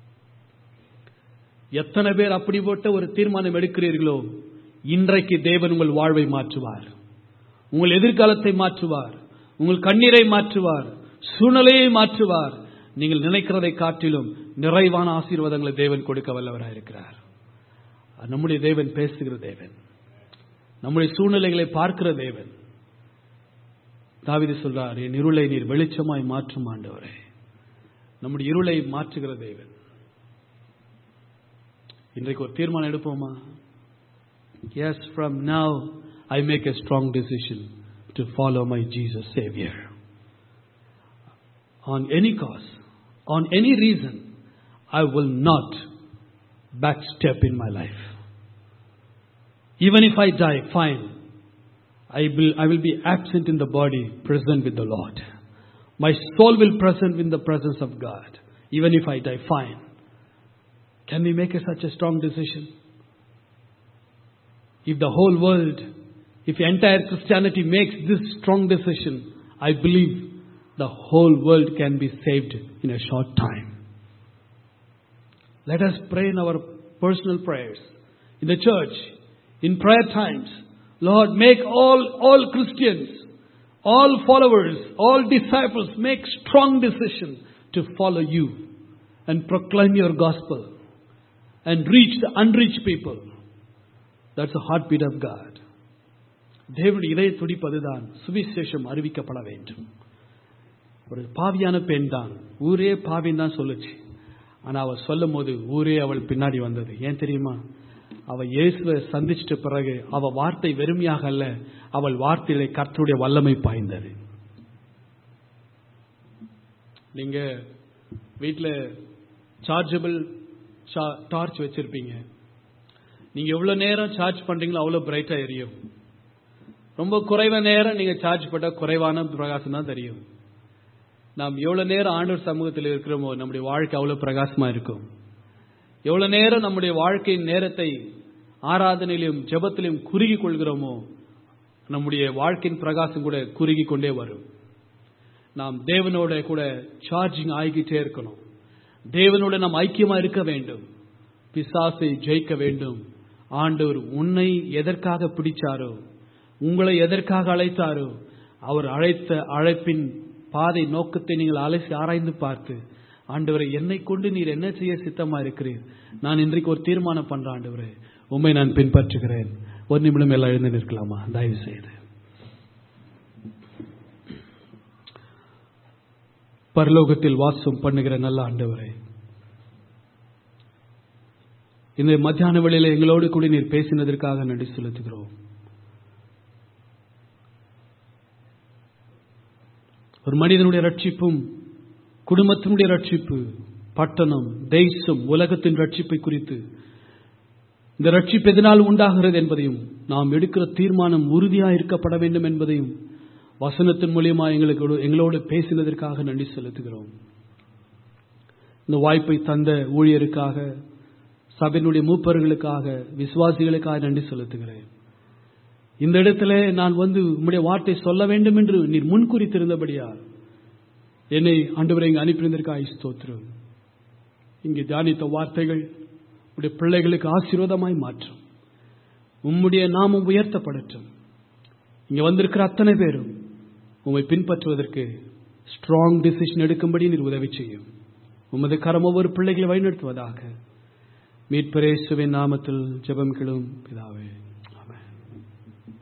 [SPEAKER 1] எத்தனை பேர் அப்படிப்பட்ட ஒரு தீர்மானம் எடுக்கிறீர்களோ இன்றைக்கு தேவன் உங்கள் வாழ்வை மாற்றுவார் உங்கள் எதிர்காலத்தை மாற்றுவார் உங்கள் கண்ணீரை மாற்றுவார் சூழ்நிலையை மாற்றுவார் நீங்கள் நினைக்கிறதை காட்டிலும் நிறைவான ஆசீர்வாதங்களை தேவன் கொடுக்க வல்லவராக இருக்கிறார் நம்முடைய தேவன் பேசுகிற தேவன் நம்முடைய சூழ்நிலைகளை பார்க்கிற தேவன் தாவிதி சொல்றார் என் இருளை நீர் வெளிச்சமாய் மாற்றும் ஆண்டவரே நம்முடைய இருளை மாற்றுகிற தேவன் இன்றைக்கு ஒரு தீர்மானம் எடுப்போமா Yes, from now I make a strong decision to follow my Jesus Savior. On any cause, on any reason, I will not backstep in my life. Even if I die, fine. I will, I will be absent in the body, present with the Lord. My soul will present in the presence of God. Even if I die, fine. Can we make a, such a strong decision? If the whole world if entire Christianity makes this strong decision, I believe the whole world can be saved in a short time. Let us pray in our personal prayers, in the church, in prayer times. Lord, make all, all Christians, all followers, all disciples make strong decision to follow you and proclaim your gospel and reach the unreached people. That's the heartbeat of God. தேவனுடைய இதய துடிப்பதுதான் சுவிசேஷம் அறிவிக்கப்பட வேண்டும் ஒரு பாவியான பெண் தான் ஊரே பாவின்னு தான் சொல்லுச்சு ஆனா அவ சொல்லும் போது ஊரே அவள் பின்னாடி வந்தது ஏன் தெரியுமா அவ இயேசுவை சந்திச்சிட்ட பிறகு அவ வார்த்தை வெறுமையாக அல்ல அவள் வார்த்தையிலே கர்த்தருடைய வல்லமை பாய்ந்தது நீங்க வீட்டில் சார்ஜபிள் டார்ச் வச்சிருப்பீங்க நீங்க எவ்வளவு நேரம் சார்ஜ் பண்றீங்களோ அவ்வளவு பிரைட்டா எரியும் ரொம்ப குறைவான நேரம் நீங்க சார்ஜ் பண்ண குறைவான பிரகாசம் தான் தெரியும் நாம் எவ்வளவு நேரம் ஆண்டவர் சமூகத்தில் இருக்கிறோமோ நம்முடைய வாழ்க்கை அவ்வளவு பிரகாசமா இருக்கும் எவ்வளவு நேரம் நம்முடைய வாழ்க்கையின் நேரத்தை ஆராதனையிலும் ஜெபத்திலும் குறுகி கொள்கிறோமோ நம்முடைய வாழ்க்கையின் பிரகாசம் கூட குறுகி கொண்டே வரும் நாம் தேவனோட கூட சார்ஜிங் ஆகிக்கிட்டே இருக்கணும் தேவனோட நாம் ஐக்கியமா இருக்க வேண்டும் பிசாசை ஜெயிக்க வேண்டும் ஆண்டவர் உன்னை எதற்காக பிடிச்சாரோ உங்களை எதற்காக அழைத்தாரோ அவர் அழைத்த அழைப்பின் பாதை நோக்கத்தை நீங்கள் அலசி ஆராய்ந்து பார்த்து ஆண்டவரை என்னை கொண்டு நீர் என்ன செய்ய சித்தமா இருக்கிறீர் நான் இன்றைக்கு ஒரு தீர்மானம் பண்ற ஆண்டவரே உண்மை நான் பின்பற்றுகிறேன் ஒரு நிமிடம் எல்லாம் எழுந்து நிற்கலாமா தயவு செய்து பரலோகத்தில் வாசம் பண்ணுகிற நல்ல ஆண்டவரே இந்த மத்தியான வேளையில எங்களோடு கூட நீர் பேசினதற்காக நன்றி செலுத்துகிறோம் ஒரு மனிதனுடைய ரட்சிப்பும் குடும்பத்தினுடைய ரட்சிப்பு பட்டணம் தேசம் உலகத்தின் ரட்சிப்பை குறித்து இந்த ரட்சிப்பு எதனால் உண்டாகிறது என்பதையும் நாம் எடுக்கிற தீர்மானம் உறுதியாக இருக்கப்பட வேண்டும் என்பதையும் வசனத்தின் மூலியமா எங்களுக்கு எங்களோடு பேசினதற்காக நன்றி செலுத்துகிறோம் இந்த வாய்ப்பை தந்த ஊழியருக்காக சபையினுடைய மூப்பர்களுக்காக விசுவாசிகளுக்காக நன்றி செலுத்துகிறேன் இந்த இடத்துல நான் வந்து உம்முடைய வார்த்தை சொல்ல வேண்டும் என்று நீர் முன்குறித்திருந்தபடியால் என்னை ஆண்டவரை இங்கு அனுப்பியிருந்திருக்காய் ஸ்தோத்திரம் இங்கே தியானித்த வார்த்தைகள் உடைய பிள்ளைகளுக்கு ஆசீர்வாதமாய் மாற்றும் உம்முடைய நாமம் உயர்த்தப்படட்டும் இங்க வந்திருக்கிற அத்தனை பேரும் உம்மை பின்பற்றுவதற்கு ஸ்ட்ராங் டிசிஷன் எடுக்கும்படி நீர் உதவி செய்யும் உமது கரம் ஒவ்வொரு பிள்ளைகளை வழிநடத்துவதாக மீட்பரேசுவின் நாமத்தில் ஜெபம் கிளும் பிதாவே